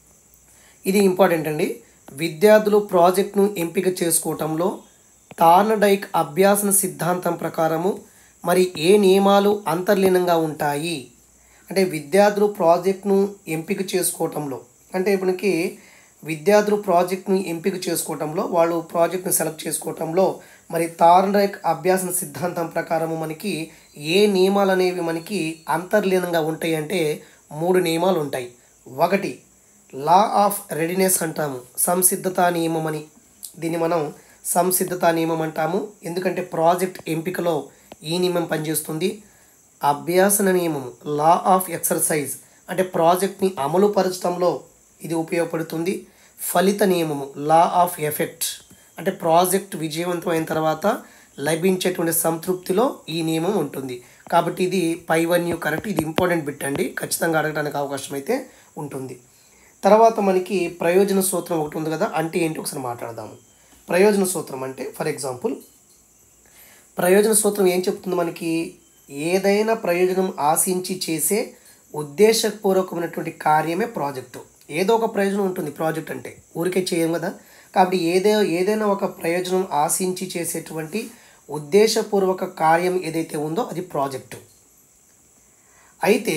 ఇది ఇంపార్టెంట్ అండి విద్యార్థులు ప్రాజెక్ట్ను ఎంపిక చేసుకోవటంలో తార్నడైక్ అభ్యాసన సిద్ధాంతం ప్రకారము మరి ఏ నియమాలు అంతర్లీనంగా ఉంటాయి అంటే విద్యార్థులు ప్రాజెక్ట్ను ఎంపిక చేసుకోవటంలో అంటే ఇప్పటికి విద్యార్థులు ప్రాజెక్ట్ను ఎంపిక చేసుకోవటంలో వాళ్ళు ప్రాజెక్ట్ను సెలెక్ట్ చేసుకోవటంలో మరి తార్నడైక్ అభ్యాసన సిద్ధాంతం ప్రకారము మనకి ఏ నియమాలు అనేవి మనకి అంతర్లీనంగా ఉంటాయి అంటే మూడు నియమాలు ఉంటాయి ఒకటి లా ఆఫ్ రెడీనెస్ అంటాము సంసిద్ధతా నియమం అని దీన్ని మనం సంసిద్ధతా నియమం అంటాము ఎందుకంటే ప్రాజెక్ట్ ఎంపికలో ఈ నియమం పనిచేస్తుంది అభ్యాసన నియమం లా ఆఫ్ ఎక్సర్సైజ్ అంటే ప్రాజెక్ట్ని అమలు పరచడంలో ఇది ఉపయోగపడుతుంది ఫలిత నియమము లా ఆఫ్ ఎఫెక్ట్ అంటే ప్రాజెక్ట్ విజయవంతమైన తర్వాత లభించేటువంటి సంతృప్తిలో ఈ నియమం ఉంటుంది కాబట్టి ఇది పై వన్ యూ కరెక్ట్ ఇది ఇంపార్టెంట్ బిట్ అండి ఖచ్చితంగా అడగడానికి అవకాశం అయితే ఉంటుంది తర్వాత మనకి ప్రయోజన సూత్రం ఒకటి ఉంది కదా అంటే ఏంటి ఒకసారి మాట్లాడదాము ప్రయోజన సూత్రం అంటే ఫర్ ఎగ్జాంపుల్ ప్రయోజన సూత్రం ఏం చెప్తుంది మనకి ఏదైనా ప్రయోజనం ఆశించి చేసే ఉద్దేశపూర్వకమైనటువంటి కార్యమే ప్రాజెక్టు ఏదో ఒక ప్రయోజనం ఉంటుంది ప్రాజెక్ట్ అంటే ఊరికే చేయం కదా కాబట్టి ఏదో ఏదైనా ఒక ప్రయోజనం ఆశించి చేసేటువంటి ఉద్దేశపూర్వక కార్యం ఏదైతే ఉందో అది ప్రాజెక్టు అయితే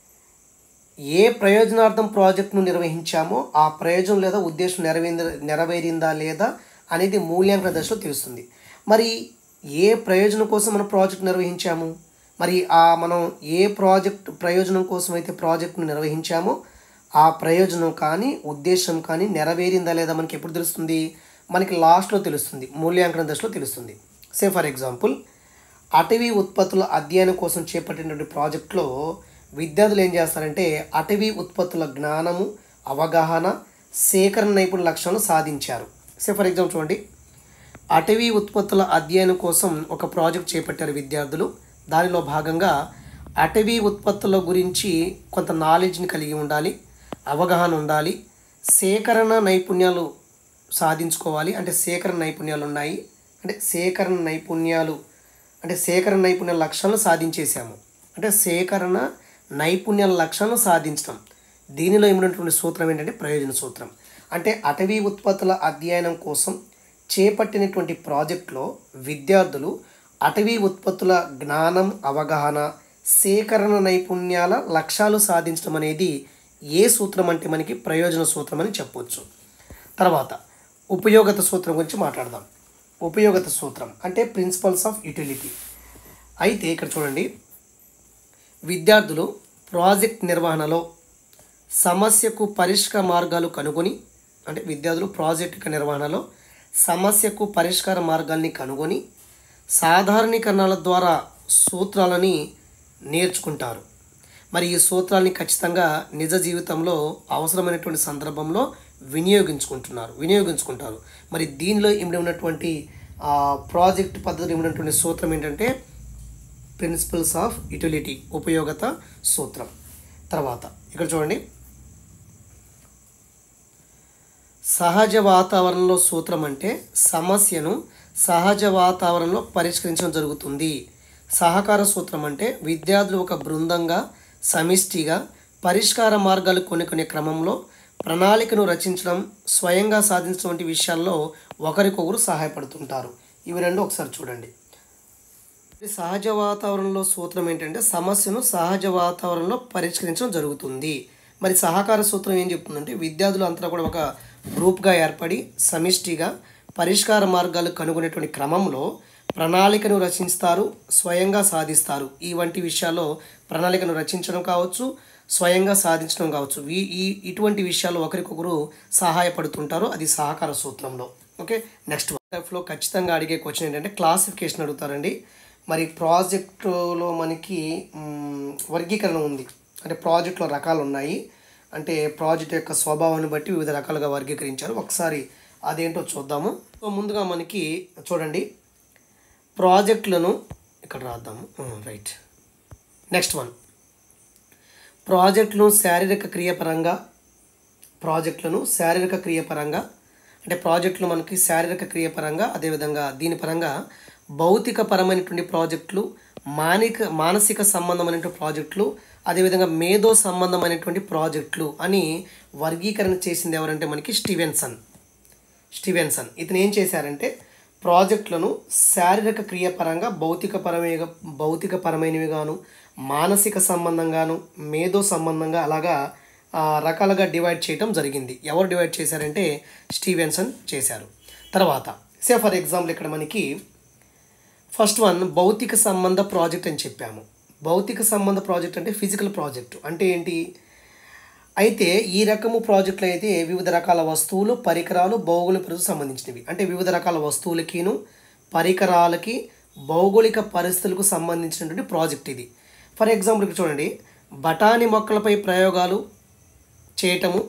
ఏ ప్రయోజనార్థం ప్రాజెక్టును నిర్వహించామో ఆ ప్రయోజనం లేదా ఉద్దేశం నెరవేరిందా నెరవేరిందా లేదా అనేది మూల్యాంకన దశలో తెలుస్తుంది మరి ఏ ప్రయోజనం కోసం మనం ప్రాజెక్ట్ నిర్వహించాము మరి ఆ మనం ఏ ప్రాజెక్ట్ ప్రయోజనం కోసం అయితే ప్రాజెక్టును నిర్వహించామో ఆ ప్రయోజనం కానీ ఉద్దేశం కానీ నెరవేరిందా లేదా మనకి ఎప్పుడు తెలుస్తుంది మనకి లాస్ట్లో తెలుస్తుంది మూల్యాంకన దశలో తెలుస్తుంది సే ఫర్ ఎగ్జాంపుల్ అటవీ ఉత్పత్తుల అధ్యయనం కోసం చేపట్టినటువంటి ప్రాజెక్టులో విద్యార్థులు ఏం చేస్తారంటే అటవీ ఉత్పత్తుల జ్ఞానము అవగాహన సేకరణ నైపుణ్య లక్ష్యాలను సాధించారు సే ఫర్ ఎగ్జాంపుల్ చూడండి అటవీ ఉత్పత్తుల అధ్యయనం కోసం ఒక ప్రాజెక్ట్ చేపట్టారు విద్యార్థులు దానిలో భాగంగా అటవీ ఉత్పత్తుల గురించి కొంత నాలెడ్జ్ని కలిగి ఉండాలి అవగాహన ఉండాలి సేకరణ నైపుణ్యాలు సాధించుకోవాలి అంటే సేకరణ నైపుణ్యాలు ఉన్నాయి అంటే సేకరణ నైపుణ్యాలు అంటే సేకరణ నైపుణ్యాల లక్ష్యాలను సాధించేసాము అంటే సేకరణ నైపుణ్యాల లక్ష్యాలను సాధించడం దీనిలో ఏమిటటువంటి సూత్రం ఏంటంటే ప్రయోజన సూత్రం అంటే అటవీ ఉత్పత్తుల అధ్యయనం కోసం చేపట్టినటువంటి ప్రాజెక్టులో విద్యార్థులు అటవీ ఉత్పత్తుల జ్ఞానం అవగాహన సేకరణ నైపుణ్యాల లక్ష్యాలు సాధించడం అనేది ఏ సూత్రం అంటే మనకి ప్రయోజన సూత్రం అని చెప్పవచ్చు తర్వాత ఉపయోగత సూత్రం గురించి మాట్లాడదాం ఉపయోగత సూత్రం అంటే ప్రిన్సిపల్స్ ఆఫ్ యూటిలిటీ అయితే ఇక్కడ చూడండి విద్యార్థులు ప్రాజెక్ట్ నిర్వహణలో సమస్యకు పరిష్కార మార్గాలు కనుగొని అంటే విద్యార్థులు ప్రాజెక్ట్ యొక్క నిర్వహణలో సమస్యకు పరిష్కార మార్గాల్ని కనుగొని సాధారణీకరణాల ద్వారా సూత్రాలని నేర్చుకుంటారు మరి ఈ సూత్రాల్ని ఖచ్చితంగా నిజ జీవితంలో అవసరమైనటువంటి సందర్భంలో వినియోగించుకుంటున్నారు వినియోగించుకుంటారు మరి దీనిలో ఇమిడి ఉన్నటువంటి ఆ, ప్రాజెక్ట్ పద్ధతిలో ఇమిడినటువంటి సూత్రం ఏంటంటే ప్రిన్సిపల్స్ ఆఫ్ యుటిలిటీ ఉపయోగత సూత్రం తర్వాత ఇక్కడ చూడండి సహజ వాతావరణంలో సూత్రం అంటే సమస్యను సహజ వాతావరణంలో పరిష్కరించడం జరుగుతుంది సహకార సూత్రం అంటే విద్యార్థులు ఒక బృందంగా సమిష్టిగా పరిష్కార మార్గాలు కొనుక్కునే క్రమంలో ప్రణాళికను రచించడం స్వయంగా సాధించడం వంటి విషయాల్లో ఒకరికొకరు సహాయపడుతుంటారు ఇవి రెండు ఒకసారి చూడండి ఇది సహజ వాతావరణంలో సూత్రం ఏంటంటే సమస్యను సహజ వాతావరణంలో పరిష్కరించడం జరుగుతుంది మరి సహకార సూత్రం ఏం చెప్తుందంటే విద్యార్థులు అంతా కూడా ఒక గ్రూప్గా ఏర్పడి సమిష్టిగా పరిష్కార మార్గాలు కనుగొనేటువంటి క్రమంలో ప్రణాళికను రచిస్తారు స్వయంగా సాధిస్తారు ఈ వంటి విషయాల్లో ప్రణాళికను రచించడం కావచ్చు స్వయంగా సాధించడం కావచ్చు ఈ ఈ ఇటువంటి విషయాల్లో ఒకరికొకరు సహాయపడుతుంటారు అది సహకార సూత్రంలో ఓకే నెక్స్ట్ లైఫ్లో ఖచ్చితంగా అడిగే క్వశ్చన్ ఏంటంటే క్లాసిఫికేషన్ అడుగుతారండి మరి ప్రాజెక్టులో మనకి మ్, వర్గీకరణ ఉంది అంటే ప్రాజెక్టులో రకాలు ఉన్నాయి అంటే ప్రాజెక్ట్ యొక్క స్వభావాన్ని బట్టి వివిధ రకాలుగా వర్గీకరించారు ఒకసారి అదేంటో చూద్దాము సో ముందుగా మనకి చూడండి ప్రాజెక్టులను ఇక్కడ రాద్దాము రైట్ నెక్స్ట్ వన్ ప్రాజెక్టులను శారీరక క్రియపరంగా ప్రాజెక్టులను శారీరక క్రియపరంగా అంటే ప్రాజెక్టులు మనకి శారీరక క్రియపరంగా అదేవిధంగా దీని పరంగా భౌతిక పరమైనటువంటి ప్రాజెక్టులు మానిక మానసిక సంబంధమైనటువంటి ప్రాజెక్టులు అదేవిధంగా మేధో సంబంధమైనటువంటి ప్రాజెక్టులు అని వర్గీకరణ చేసింది ఎవరంటే మనకి స్టీవెన్సన్ స్టీవెన్సన్ ఇతను ఏం చేశారంటే ప్రాజెక్టులను శారీరక క్రియపరంగా భౌతిక పరమే భౌతిక పరమైనవి గాను మానసిక సంబంధంగాను మేధో సంబంధంగా అలాగా ఆ, రకాలుగా డివైడ్ చేయటం జరిగింది ఎవరు డివైడ్ చేశారంటే స్టీవెన్సన్ చేశారు తర్వాత సే ఫర్ ఎగ్జాంపుల్ ఇక్కడ మనకి ఫస్ట్ వన్ భౌతిక సంబంధ ప్రాజెక్ట్ అని చెప్పాము భౌతిక సంబంధ ప్రాజెక్ట్ అంటే ఫిజికల్ ప్రాజెక్ట్ అంటే ఏంటి అయితే ఈ రకము ప్రాజెక్టులు అయితే వివిధ రకాల వస్తువులు పరికరాలు భౌగోళిక పరిస్థితులకు సంబంధించినవి అంటే వివిధ రకాల వస్తువులకిను పరికరాలకి భౌగోళిక పరిస్థితులకు సంబంధించినటువంటి ప్రాజెక్ట్ ఇది ఫర్ ఎగ్జాంపుల్ ఇక్కడ చూడండి బఠానీ మొక్కలపై ప్రయోగాలు చేయటము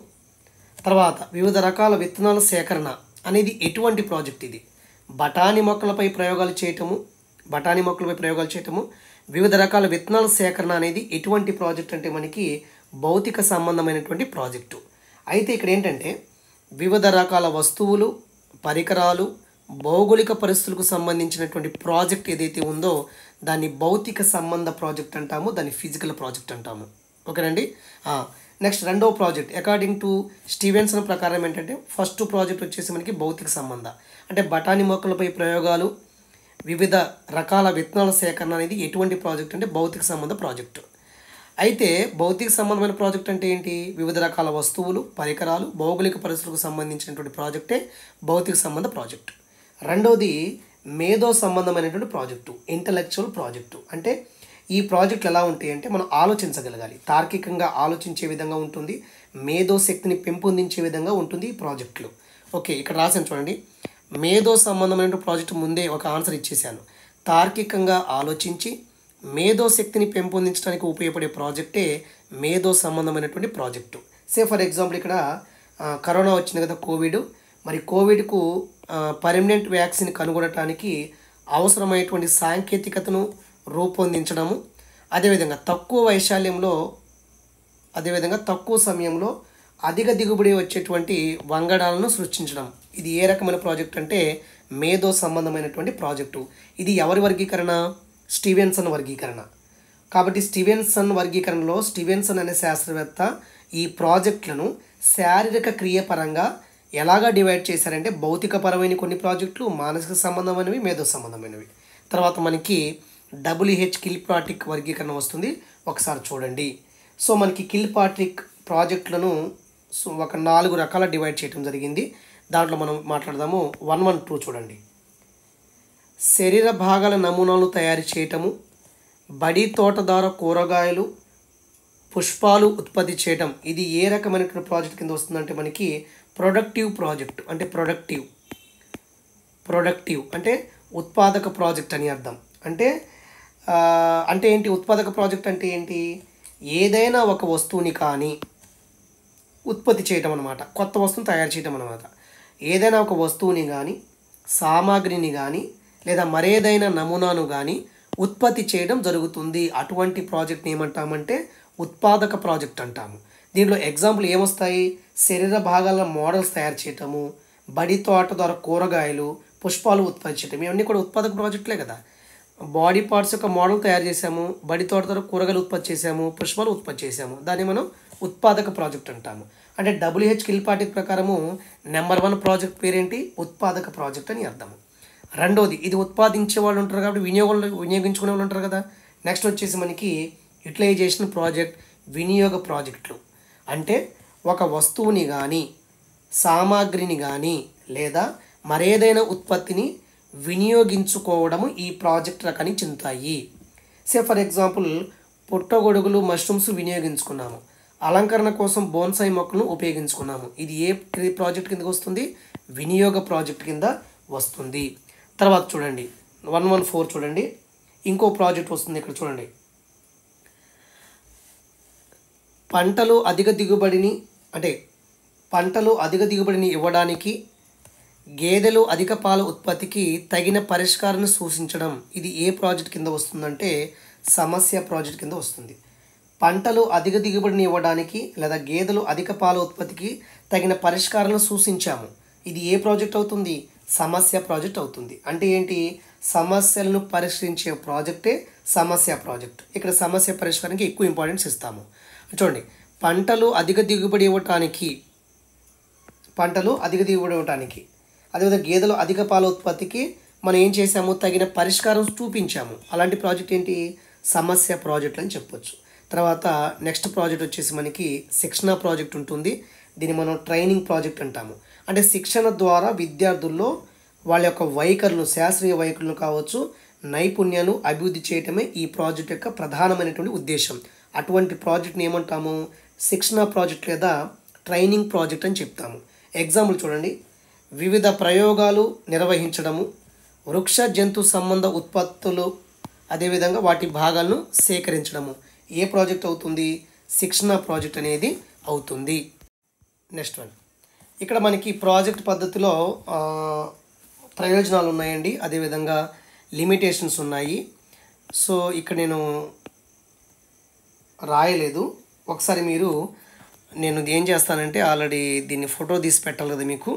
తర్వాత వివిధ రకాల విత్తనాల సేకరణ అనేది ఎటువంటి ప్రాజెక్ట్ ఇది బఠానీ మొక్కలపై ప్రయోగాలు చేయటము బఠానీ మొక్కలపై ప్రయోగాలు చేయటము వివిధ రకాల విత్తనాల సేకరణ అనేది ఎటువంటి ప్రాజెక్ట్ అంటే మనకి భౌతిక సంబంధమైనటువంటి ప్రాజెక్టు అయితే ఇక్కడ ఏంటంటే వివిధ రకాల వస్తువులు పరికరాలు భౌగోళిక పరిస్థితులకు సంబంధించినటువంటి ప్రాజెక్ట్ ఏదైతే ఉందో దాన్ని భౌతిక సంబంధ ప్రాజెక్ట్ అంటాము దాన్ని ఫిజికల్ ప్రాజెక్ట్ అంటాము ఓకేనండి నెక్స్ట్ రెండో ప్రాజెక్ట్ అకార్డింగ్ టు స్టీవెన్సన్ ప్రకారం ఏంటంటే ఫస్ట్ ప్రాజెక్ట్ వచ్చేసి మనకి భౌతిక సంబంధ అంటే బఠానీ మొక్కలపై ప్రయోగాలు వివిధ రకాల విత్తనాల సేకరణ అనేది ఎటువంటి ప్రాజెక్ట్ అంటే భౌతిక సంబంధ ప్రాజెక్టు అయితే భౌతిక సంబంధమైన ప్రాజెక్ట్ అంటే ఏంటి వివిధ రకాల వస్తువులు పరికరాలు భౌగోళిక పరిస్థితులకు సంబంధించినటువంటి ప్రాజెక్టే భౌతిక సంబంధ ప్రాజెక్టు రెండోది మేధో సంబంధమైనటువంటి ప్రాజెక్టు ఇంటలెక్చువల్ ప్రాజెక్టు అంటే ఈ ప్రాజెక్టులు ఎలా ఉంటాయి అంటే మనం ఆలోచించగలగాలి తార్కికంగా ఆలోచించే విధంగా ఉంటుంది మేధో శక్తిని పెంపొందించే విధంగా ఉంటుంది ఈ ప్రాజెక్టులు ఓకే ఇక్కడ రాసాను చూడండి మేధో సంబంధమైన ప్రాజెక్టు ముందే ఒక ఆన్సర్ ఇచ్చేసాను తార్కికంగా ఆలోచించి మేధో శక్తిని పెంపొందించడానికి ఉపయోగపడే ప్రాజెక్టే మేధో సంబంధమైనటువంటి ప్రాజెక్టు సే ఫర్ ఎగ్జాంపుల్ ఇక్కడ ఆ, కరోనా వచ్చింది కదా కోవిడ్ మరి కోవిడ్కు పర్మనెంట్ వ్యాక్సిన్ కనుగొనటానికి అవసరమైనటువంటి సాంకేతికతను రూపొందించడము అదేవిధంగా తక్కువ వైశాల్యంలో అదేవిధంగా తక్కువ సమయంలో అధిక దిగుబడి వచ్చేటువంటి వంగడాలను సృష్టించడం ఇది ఏ రకమైన ప్రాజెక్ట్ అంటే మేధో సంబంధమైనటువంటి ప్రాజెక్టు ఇది ఎవరి వర్గీకరణ స్టీవెన్సన్ వర్గీకరణ కాబట్టి స్టీవెన్సన్ వర్గీకరణలో స్టీవెన్సన్ అనే శాస్త్రవేత్త ఈ ప్రాజెక్టులను శారీరక క్రియపరంగా ఎలాగా డివైడ్ చేశారంటే భౌతికపరమైన కొన్ని ప్రాజెక్టులు మానసిక సంబంధమైనవి మేధో సంబంధమైనవి తర్వాత మనకి డబ్ల్యూహెచ్ కిల్పాటిక్ వర్గీకరణ వస్తుంది ఒకసారి చూడండి సో మనకి కిల్పాట్రిక్ ప్రాజెక్టులను సో ఒక నాలుగు రకాల డివైడ్ చేయడం జరిగింది దాంట్లో మనం మాట్లాడదాము వన్ వన్ టూ చూడండి శరీర భాగాల నమూనాలు తయారు చేయటము బడి తోటదార కూరగాయలు పుష్పాలు ఉత్పత్తి చేయటం ఇది ఏ రకమైనటువంటి ప్రాజెక్ట్ కింద వస్తుందంటే మనకి ప్రొడక్టివ్ ప్రాజెక్ట్ అంటే ప్రొడక్టివ్ ప్రొడక్టివ్ అంటే ఉత్పాదక ప్రాజెక్ట్ అని అర్థం అంటే ఆ, అంటే ఏంటి ఉత్పాదక ప్రాజెక్ట్ అంటే ఏంటి ఏదైనా ఒక వస్తువుని కానీ ఉత్పత్తి చేయటం అనమాట కొత్త వస్తువుని తయారు చేయటం అనమాట ఏదైనా ఒక వస్తువుని కానీ సామాగ్రిని కానీ లేదా మరేదైనా నమూనాను కానీ ఉత్పత్తి చేయడం జరుగుతుంది అటువంటి ప్రాజెక్ట్ని ఏమంటామంటే ఉత్పాదక ప్రాజెక్ట్ అంటాము దీంట్లో ఎగ్జాంపుల్ ఏమొస్తాయి శరీర భాగాల మోడల్స్ తయారు చేయటము బడి తోట ద్వారా కూరగాయలు పుష్పాలు ఉత్పత్తి చేయటం ఇవన్నీ కూడా ఉత్పాదక ప్రాజెక్టులే కదా బాడీ పార్ట్స్ యొక్క మోడల్ తయారు చేసాము బడి తోట ద్వారా కూరగాయలు ఉత్పత్తి చేసాము పుష్పాలు ఉత్పత్తి చేసాము దాన్ని మనం ఉత్పాదక ప్రాజెక్ట్ అంటాము అంటే డబ్ల్యూహెచ్ కిల్పాటి ప్రకారము నెంబర్ వన్ ప్రాజెక్ట్ పేరేంటి ఉత్పాదక ప్రాజెక్ట్ అని అర్థము రెండోది ఇది ఉత్పాదించే వాళ్ళు ఉంటారు కాబట్టి వినియోగంలో వినియోగించుకునే వాళ్ళు ఉంటారు కదా నెక్స్ట్ వచ్చేసి మనకి యూటిలైజేషన్ ప్రాజెక్ట్ వినియోగ ప్రాజెక్టులు అంటే ఒక వస్తువుని కానీ సామాగ్రిని కానీ లేదా మరేదైనా ఉత్పత్తిని వినియోగించుకోవడము ఈ ప్రాజెక్ట్ రకానికి చెందుతాయి సే ఫర్ ఎగ్జాంపుల్ పుట్టగొడుగులు మష్రూమ్స్ వినియోగించుకున్నాము అలంకరణ కోసం బోన్సాయి మొక్కలను ఉపయోగించుకున్నాము ఇది ఏ ప్రాజెక్ట్ కిందకి వస్తుంది వినియోగ ప్రాజెక్ట్ కింద వస్తుంది తర్వాత చూడండి వన్ వన్ ఫోర్ చూడండి ఇంకో ప్రాజెక్ట్ వస్తుంది ఇక్కడ చూడండి పంటలు అధిక దిగుబడిని అంటే పంటలు అధిక దిగుబడిని ఇవ్వడానికి గేదెలు అధిక పాల ఉత్పత్తికి తగిన పరిష్కారాన్ని సూచించడం ఇది ఏ ప్రాజెక్ట్ కింద వస్తుందంటే సమస్య ప్రాజెక్ట్ కింద వస్తుంది పంటలు అధిక దిగుబడిని ఇవ్వడానికి లేదా గేదెలు అధిక పాల ఉత్పత్తికి తగిన పరిష్కారాలను సూచించాము ఇది ఏ ప్రాజెక్ట్ అవుతుంది సమస్య ప్రాజెక్ట్ అవుతుంది అంటే ఏంటి సమస్యలను పరిష్కరించే ప్రాజెక్టే సమస్య ప్రాజెక్ట్ ఇక్కడ సమస్య పరిష్కారానికి ఎక్కువ ఇంపార్టెన్స్ ఇస్తాము చూడండి పంటలు అధిక దిగుబడి ఇవ్వటానికి పంటలు అధిక దిగుబడి ఇవ్వటానికి అదేవిధంగా గేదెలు అధిక పాల ఉత్పత్తికి మనం ఏం చేసాము తగిన పరిష్కారం చూపించాము అలాంటి ప్రాజెక్ట్ ఏంటి సమస్య ప్రాజెక్ట్ అని చెప్పొచ్చు తర్వాత నెక్స్ట్ ప్రాజెక్ట్ వచ్చేసి మనకి శిక్షణ ప్రాజెక్ట్ ఉంటుంది దీన్ని మనం ట్రైనింగ్ ప్రాజెక్ట్ అంటాము అంటే శిక్షణ ద్వారా విద్యార్థుల్లో వాళ్ళ యొక్క వైఖరులు శాస్త్రీయ వైఖరులు కావచ్చు నైపుణ్యాలు అభివృద్ధి చేయటమే ఈ ప్రాజెక్ట్ యొక్క ప్రధానమైనటువంటి ఉద్దేశం అటువంటి ప్రాజెక్ట్ని ఏమంటాము శిక్షణ ప్రాజెక్ట్ లేదా ట్రైనింగ్ ప్రాజెక్ట్ అని చెప్తాము ఎగ్జాంపుల్ చూడండి వివిధ ప్రయోగాలు నిర్వహించడము వృక్ష జంతు సంబంధ ఉత్పత్తులు అదేవిధంగా వాటి భాగాలను సేకరించడము ఏ ప్రాజెక్ట్ అవుతుంది శిక్షణ ప్రాజెక్ట్ అనేది అవుతుంది నెక్స్ట్ వన్ ఇక్కడ మనకి ప్రాజెక్ట్ పద్ధతిలో ఆ, ప్రయోజనాలు ఉన్నాయండి అదేవిధంగా లిమిటేషన్స్ ఉన్నాయి సో ఇక్కడ నేను రాయలేదు ఒకసారి మీరు నేను ఏం చేస్తానంటే ఆల్రెడీ దీన్ని ఫోటో తీసి పెట్టాలి కదా మీకు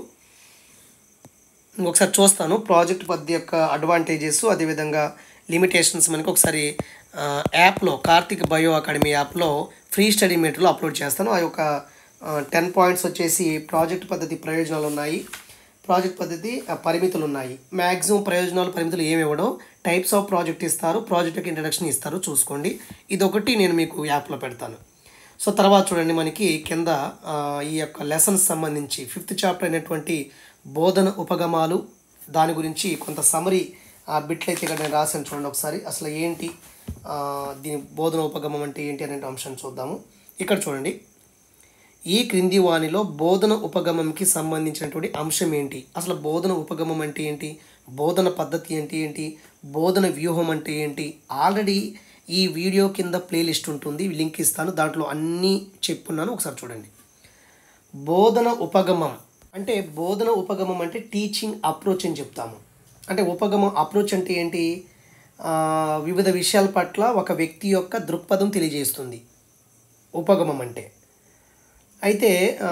ఇంకొకసారి చూస్తాను ప్రాజెక్ట్ పద్ధతి యొక్క అడ్వాంటేజెస్ అదేవిధంగా లిమిటేషన్స్ మనకి ఒకసారి ఆ, యాప్లో కార్తిక్ బయో అకాడమీ యాప్లో ఫ్రీ స్టడీ మెటీరియల్ అప్లోడ్ చేస్తాను ఆ యొక్క టెన్ పాయింట్స్ వచ్చేసి ప్రాజెక్ట్ పద్ధతి ప్రయోజనాలు ఉన్నాయి ప్రాజెక్ట్ పద్ధతి ఆ, పరిమితులు ఉన్నాయి మ్యాక్సిమం ప్రయోజనాలు పరిమితులు ఏమి ఇవ్వడం టైప్స్ ఆఫ్ ప్రాజెక్ట్ ఇస్తారు ప్రాజెక్ట్ యొక్క ఇంట్రడక్షన్ ఇస్తారు చూసుకోండి ఇది ఒకటి నేను మీకు యాప్లో పెడతాను సో తర్వాత చూడండి మనకి కింద ఆ, ఈ యొక్క లెసన్స్ సంబంధించి ఫిఫ్త్ చాప్టర్ అయినటువంటి బోధన ఉపగమాలు దాని గురించి కొంత సమరీ ఆ బిట్లు అయితే ఇక్కడ నేను రాశాను చూడండి ఒకసారి అసలు ఏంటి ఆ, దీని బోధన ఉపగమం అంటే ఏంటి అనే అంశాన్ని చూద్దాము ఇక్కడ చూడండి ఈ క్రింది వాణిలో బోధన ఉపగమంకి సంబంధించినటువంటి అంశం ఏంటి అసలు బోధన ఉపగమం అంటే ఏంటి బోధన పద్ధతి అంటే ఏంటి బోధన వ్యూహం అంటే ఏంటి ఆల్రెడీ ఈ వీడియో కింద ప్లేలిస్ట్ ఉంటుంది లింక్ ఇస్తాను దాంట్లో అన్నీ చెప్పున్నాను ఒకసారి చూడండి బోధన ఉపగమం అంటే బోధన ఉపగమం అంటే టీచింగ్ అప్రోచ్ అని చెప్తాము అంటే ఉపగమం అప్రోచ్ అంటే ఏంటి ఆ, వివిధ విషయాల పట్ల ఒక వ్యక్తి యొక్క దృక్పథం తెలియజేస్తుంది ఉపగమం అంటే అయితే ఆ,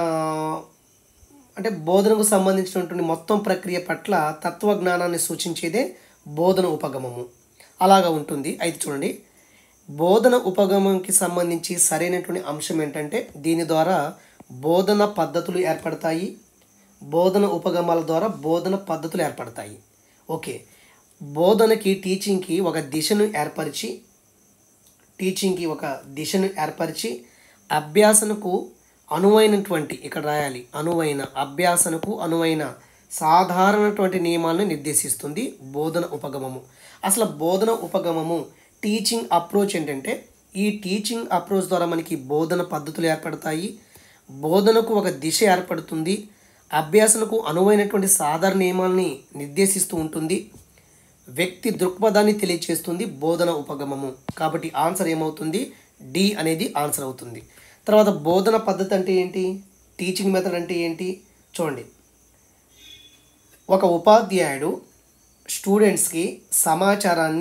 అంటే బోధనకు సంబంధించినటువంటి మొత్తం ప్రక్రియ పట్ల తత్వజ్ఞానాన్ని సూచించేదే బోధన ఉపగమము అలాగా ఉంటుంది అయితే చూడండి బోధన ఉపగమంకి సంబంధించి సరైనటువంటి అంశం ఏంటంటే దీని ద్వారా బోధన పద్ధతులు ఏర్పడతాయి బోధన ఉపగమాల ద్వారా బోధన పద్ధతులు ఏర్పడతాయి ఓకే బోధనకి టీచింగ్కి ఒక దిశను ఏర్పరిచి టీచింగ్కి ఒక దిశను ఏర్పరిచి అభ్యాసనకు అనువైనటువంటి ఇక్కడ రాయాలి అనువైన అభ్యాసనకు అనువైన సాధారణటువంటి నియమాలను నిర్దేశిస్తుంది బోధన ఉపగమము అసలు బోధన ఉపగమము టీచింగ్ అప్రోచ్ ఏంటంటే ఈ టీచింగ్ అప్రోచ్ ద్వారా మనకి బోధన పద్ధతులు ఏర్పడతాయి బోధనకు ఒక దిశ ఏర్పడుతుంది అభ్యాసనకు అనువైనటువంటి సాధారణ నియమాల్ని నిర్దేశిస్తూ ఉంటుంది వ్యక్తి దృక్పథాన్ని తెలియచేస్తుంది బోధన ఉపగమము కాబట్టి ఆన్సర్ ఏమవుతుంది డి అనేది ఆన్సర్ అవుతుంది తర్వాత బోధన పద్ధతి అంటే ఏంటి టీచింగ్ మెథడ్ అంటే ఏంటి చూడండి ఒక ఉపాధ్యాయుడు స్టూడెంట్స్కి సమాచారాన్ని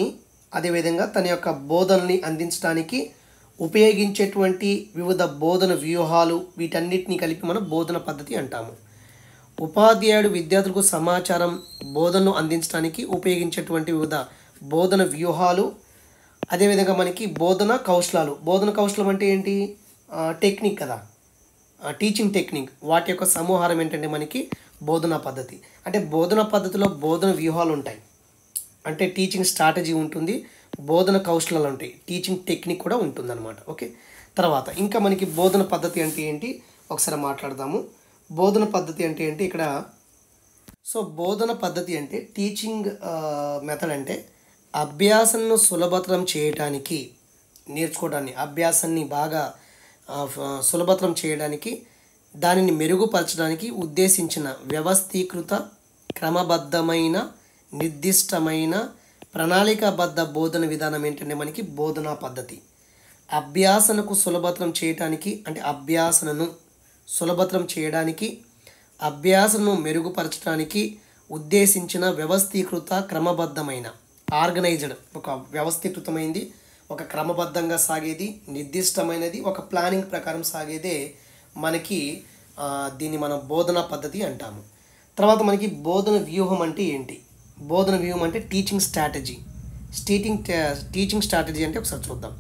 అదేవిధంగా తన యొక్క బోధనని అందించడానికి ఉపయోగించేటువంటి వివిధ బోధన వ్యూహాలు వీటన్నిటిని కలిపి మనం బోధన పద్ధతి అంటాము ఉపాధ్యాయుడు విద్యార్థులకు సమాచారం బోధనలు అందించడానికి ఉపయోగించేటువంటి వివిధ బోధన వ్యూహాలు అదేవిధంగా మనకి బోధన కౌశలాలు బోధన కౌశలం అంటే ఏంటి ఆ, టెక్నిక్ కదా ఆ, టీచింగ్ టెక్నిక్ వాటి యొక్క సమూహారం ఏంటంటే మనకి బోధనా పద్ధతి అంటే బోధన పద్ధతిలో బోధన వ్యూహాలు ఉంటాయి అంటే టీచింగ్ స్ట్రాటజీ ఉంటుంది బోధన కౌశలాలు ఉంటాయి టీచింగ్ టెక్నిక్ కూడా ఉంటుందన్నమాట ఓకే తర్వాత ఇంకా మనకి బోధన పద్ధతి అంటే ఏంటి ఒకసారి మాట్లాడదాము బోధన పద్ధతి అంటే ఏంటి ఇక్కడ సో బోధన పద్ధతి అంటే టీచింగ్ మెథడ్ అంటే అభ్యాసంను సులభతరం చేయడానికి నేర్చుకోవడాన్ని అభ్యాసాన్ని బాగా ఆ, ఫ- సులభతరం చేయడానికి దానిని మెరుగుపరచడానికి ఉద్దేశించిన వ్యవస్థీకృత క్రమబద్ధమైన నిర్దిష్టమైన ప్రణాళికాబద్ధ బోధన విధానం ఏంటంటే మనకి బోధనా పద్ధతి అభ్యాసనకు సులభతరం చేయడానికి అంటే అభ్యాసనను సులభతరం చేయడానికి అభ్యాసను మెరుగుపరచడానికి ఉద్దేశించిన వ్యవస్థీకృత క్రమబద్ధమైన ఆర్గనైజ్డ్ ఒక వ్యవస్థీకృతమైంది ఒక క్రమబద్ధంగా సాగేది నిర్దిష్టమైనది ఒక ప్లానింగ్ ప్రకారం సాగేదే మనకి ఆ, దీన్ని మనం బోధనా పద్ధతి అంటాము తర్వాత మనకి బోధన వ్యూహం అంటే ఏంటి బోధన వ్యూహం అంటే teaching strategy teaching teaching strategy అంటే ఒకసారి చూద్దాం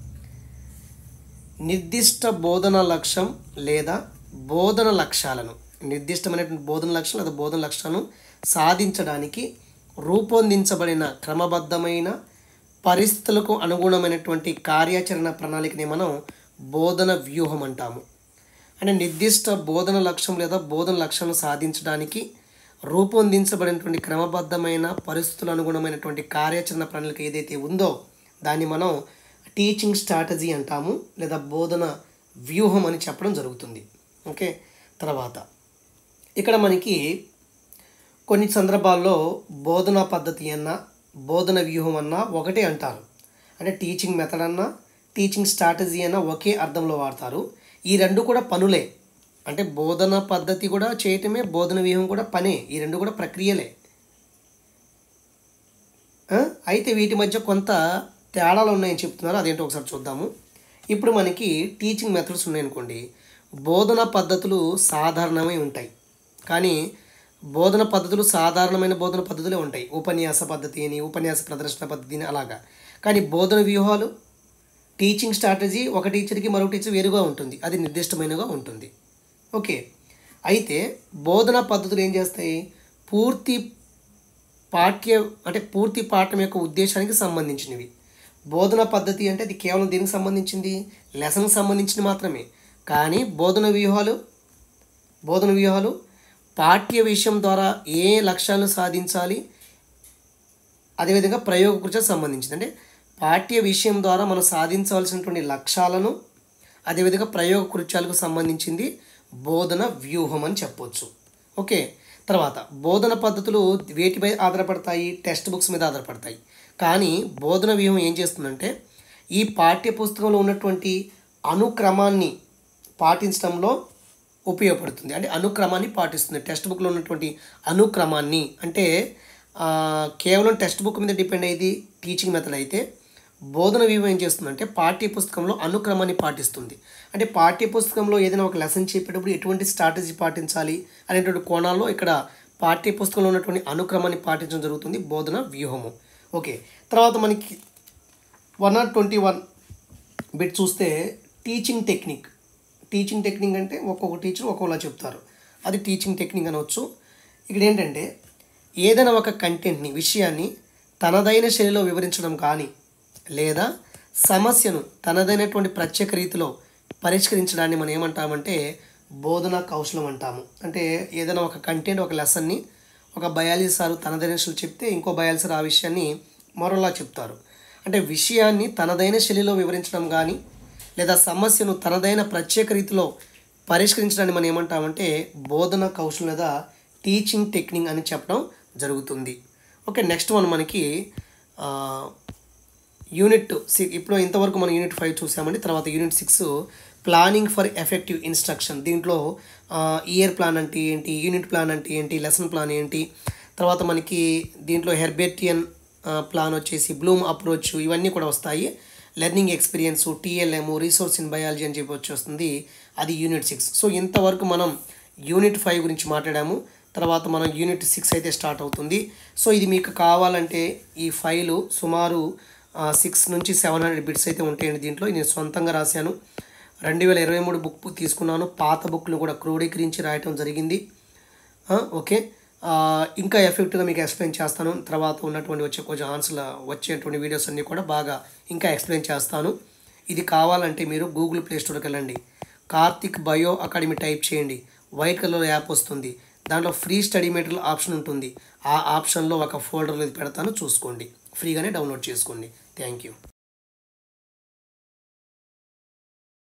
నిర్దిష్ట బోధన లక్ష్యం లేదా బోధన లక్ష్యాలను నిర్దిష్టమైనటువంటి బోధన లక్ష్యం లేదా బోధన లక్ష్యాలను సాధించడానికి రూపొందించబడిన క్రమబద్ధమైన పరిస్థితులకు అనుగుణమైనటువంటి కార్యాచరణ ప్రణాళికని మనం బోధన వ్యూహం అంటాము అంటే నిర్దిష్ట బోధన లక్ష్యం లేదా బోధన లక్ష్యాలను సాధించడానికి రూపొందించబడినటువంటి క్రమబద్ధమైన పరిస్థితులు అనుగుణమైనటువంటి కార్యాచరణ ప్రణాళిక ఏదైతే ఉందో దాన్ని మనం టీచింగ్ స్ట్రాటజీ అంటాము లేదా బోధన వ్యూహం అని చెప్పడం జరుగుతుంది ఓకే తర్వాత ఇక్కడ మనకి కొన్ని సందర్భాల్లో బోధనా పద్ధతి అన్న బోధన వ్యూహం అన్న ఒకటే అంటారు అంటే టీచింగ్ మెథడ్ అన్న టీచింగ్ స్ట్రాటజీ అన్న ఒకే అర్థంలో వాడతారు ఈ రెండు కూడా పనులే అంటే బోధన పద్ధతి కూడా చేయటమే బోధన వ్యూహం కూడా పనే ఈ రెండు కూడా ప్రక్రియలే ఆ? అయితే వీటి మధ్య కొంత తేడాలు ఉన్నాయని చెప్తున్నారు అదేంటో ఒకసారి చూద్దాము ఇప్పుడు మనకి టీచింగ్ మెథడ్స్ ఉన్నాయనుకోండి బోధన పద్ధతులు సాధారణమై ఉంటాయి కానీ బోధన పద్ధతులు సాధారణమైన బోధన పద్ధతులే ఉంటాయి ఉపన్యాస పద్ధతి అని ఉపన్యాస ప్రదర్శన పద్ధతి అని అలాగా కానీ బోధన వ్యూహాలు టీచింగ్ స్ట్రాటజీ ఒక టీచర్కి మరొక టీచర్ వేరుగా ఉంటుంది అది నిర్దిష్టమైనగా ఉంటుంది ఓకే అయితే బోధన పద్ధతులు ఏం చేస్తాయి పూర్తి పాఠ్య అంటే పూర్తి పాఠం యొక్క ఉద్దేశానికి సంబంధించినవి బోధన పద్ధతి అంటే అది కేవలం దేనికి సంబంధించింది లెసన్కి సంబంధించింది మాత్రమే కానీ బోధన వ్యూహాలు బోధన వ్యూహాలు పాఠ్య విషయం ద్వారా ఏ లక్ష్యాలను సాధించాలి అదేవిధంగా ప్రయోగ కృషి సంబంధించింది అంటే పాఠ్య విషయం ద్వారా మనం సాధించవలసినటువంటి లక్ష్యాలను అదేవిధంగా ప్రయోగ కృత్యాలకు సంబంధించింది బోధన వ్యూహం అని చెప్పొచ్చు ఓకే తర్వాత బోధన పద్ధతులు వేటిపై ఆధారపడతాయి టెక్స్ట్ బుక్స్ మీద ఆధారపడతాయి కానీ బోధన వ్యూహం ఏం చేస్తుందంటే ఈ పాఠ్య పుస్తకంలో ఉన్నటువంటి అనుక్రమాన్ని పాటించడంలో ఉపయోగపడుతుంది అంటే అనుక్రమాన్ని పాటిస్తుంది టెక్స్ట్ బుక్లో ఉన్నటువంటి అనుక్రమాన్ని అంటే ఆ, కేవలం టెక్స్ట్ బుక్ మీద డిపెండ్ అయ్యేది టీచింగ్ మెథడ్ అయితే బోధన వ్యూహం ఏం చేస్తుందంటే పాఠ్య పుస్తకంలో అనుక్రమాన్ని పాటిస్తుంది అంటే పాఠ్య పుస్తకంలో ఏదైనా ఒక లెసన్ చెప్పేటప్పుడు ఎటువంటి స్ట్రాటజీ పాటించాలి అనేటువంటి కోణాల్లో ఇక్కడ పాఠ్య పుస్తకంలో ఉన్నటువంటి అనుక్రమాన్ని పాటించడం జరుగుతుంది బోధన వ్యూహము ఓకే తర్వాత మనకి one nought twenty one bit చూస్తే టీచింగ్ టెక్నిక్ టీచింగ్ టెక్నిక్ అంటే ఒక్కొక్క టీచర్ ఒక్కొక్కలా చెప్తారు అది టీచింగ్ టెక్నిక్ అనవచ్చు ఇక్కడ ఏంటంటే ఏదైనా ఒక కంటెంట్ని విషయాన్ని తనదైన శైలిలో వివరించడం కానీ లేదా సమస్యను తనదైనటువంటి ప్రత్యేక రీతిలో పరిష్కరించడాన్ని మనం ఏమంటామంటే బోధనా కౌశలం అంటాము అంటే ఏదైనా ఒక కంటెంట్ ఒక లెసన్ని ఒక బయాలజీ సారు తనదైన శైలి చెప్తే ఇంకో బయాలజీ సార్ ఆ విషయాన్ని మరోలా చెప్తారు అంటే విషయాన్ని తనదైన శైలిలో వివరించడం కానీ లేదా సమస్యను తనదైన ప్రత్యేక రీతిలో పరిష్కరించడాన్ని మనం ఏమంటామంటే బోధన కౌశలం లేదా టీచింగ్ టెక్నిక్ అని చెప్పడం జరుగుతుంది ఓకే నెక్స్ట్ వన్ మనకి ఆ, యూనిట్ సి ఇప్పుడు ఇంతవరకు మనం యూనిట్ ఫైవ్ చూసామండి తర్వాత unit six planning for effective instruction దీంట్లో ఇయర్ ప్లాన్ అంటే ఏంటి యూనిట్ ప్లాన్ అంటే ఏంటి లెసన్ ప్లాన్ ఏంటి తర్వాత మనకి దీంట్లో హెర్బేటియన్ ప్లాన్ వచ్చేసి బ్లూమ్ అప్రోచ్ ఇవన్నీ కూడా వస్తాయి learning experience TLM resource in biology అని చెప్పి వచ్చి వస్తుంది అది యూనిట్ సిక్స్ సో ఇంతవరకు మనం యూనిట్ ఫైవ్ గురించి మాట్లాడాము తర్వాత మనం యూనిట్ సిక్స్ అయితే స్టార్ట్ అవుతుంది సో ఇది మీకు కావాలంటే ఈ ఫైలు సుమారు సిక్స్ నుంచి సెవెన్ హండ్రెడ్ బిట్స్ అయితే ఉంటాయండి దీంట్లో ఇది నేను సొంతంగా రాశాను రెండు వేల ఇరవై మూడు బుక్ తీసుకున్నాను పాత బుక్లు కూడా క్రోడీకరించి రాయటం జరిగింది ఆ, ఓకే ఆ, ఇంకా ఎఫెక్ట్గా మీకు ఎక్స్ప్లెయిన్ చేస్తాను తర్వాత ఉన్నటువంటి వచ్చే కొంచెం ఆన్సర్ల వచ్చేటువంటి వీడియోస్ అన్నీ కూడా బాగా ఇంకా ఎక్స్ప్లెయిన్ చేస్తాను ఇది కావాలంటే మీరు గూగుల్ ప్లే స్టోర్కి వెళ్ళండి కార్తిక్ బయో అకాడమీ టైప్ చేయండి వైట్ కలర్ యాప్ వస్తుంది దాంట్లో ఫ్రీ స్టడీ మెటీరియల్ ఆప్షన్ ఉంటుంది ఆ ఆప్షన్లో ఒక ఫోల్డర్లో ఇది పెడతాను చూసుకోండి ఫ్రీగానే డౌన్లోడ్ చేసుకోండి థ్యాంక్ యూ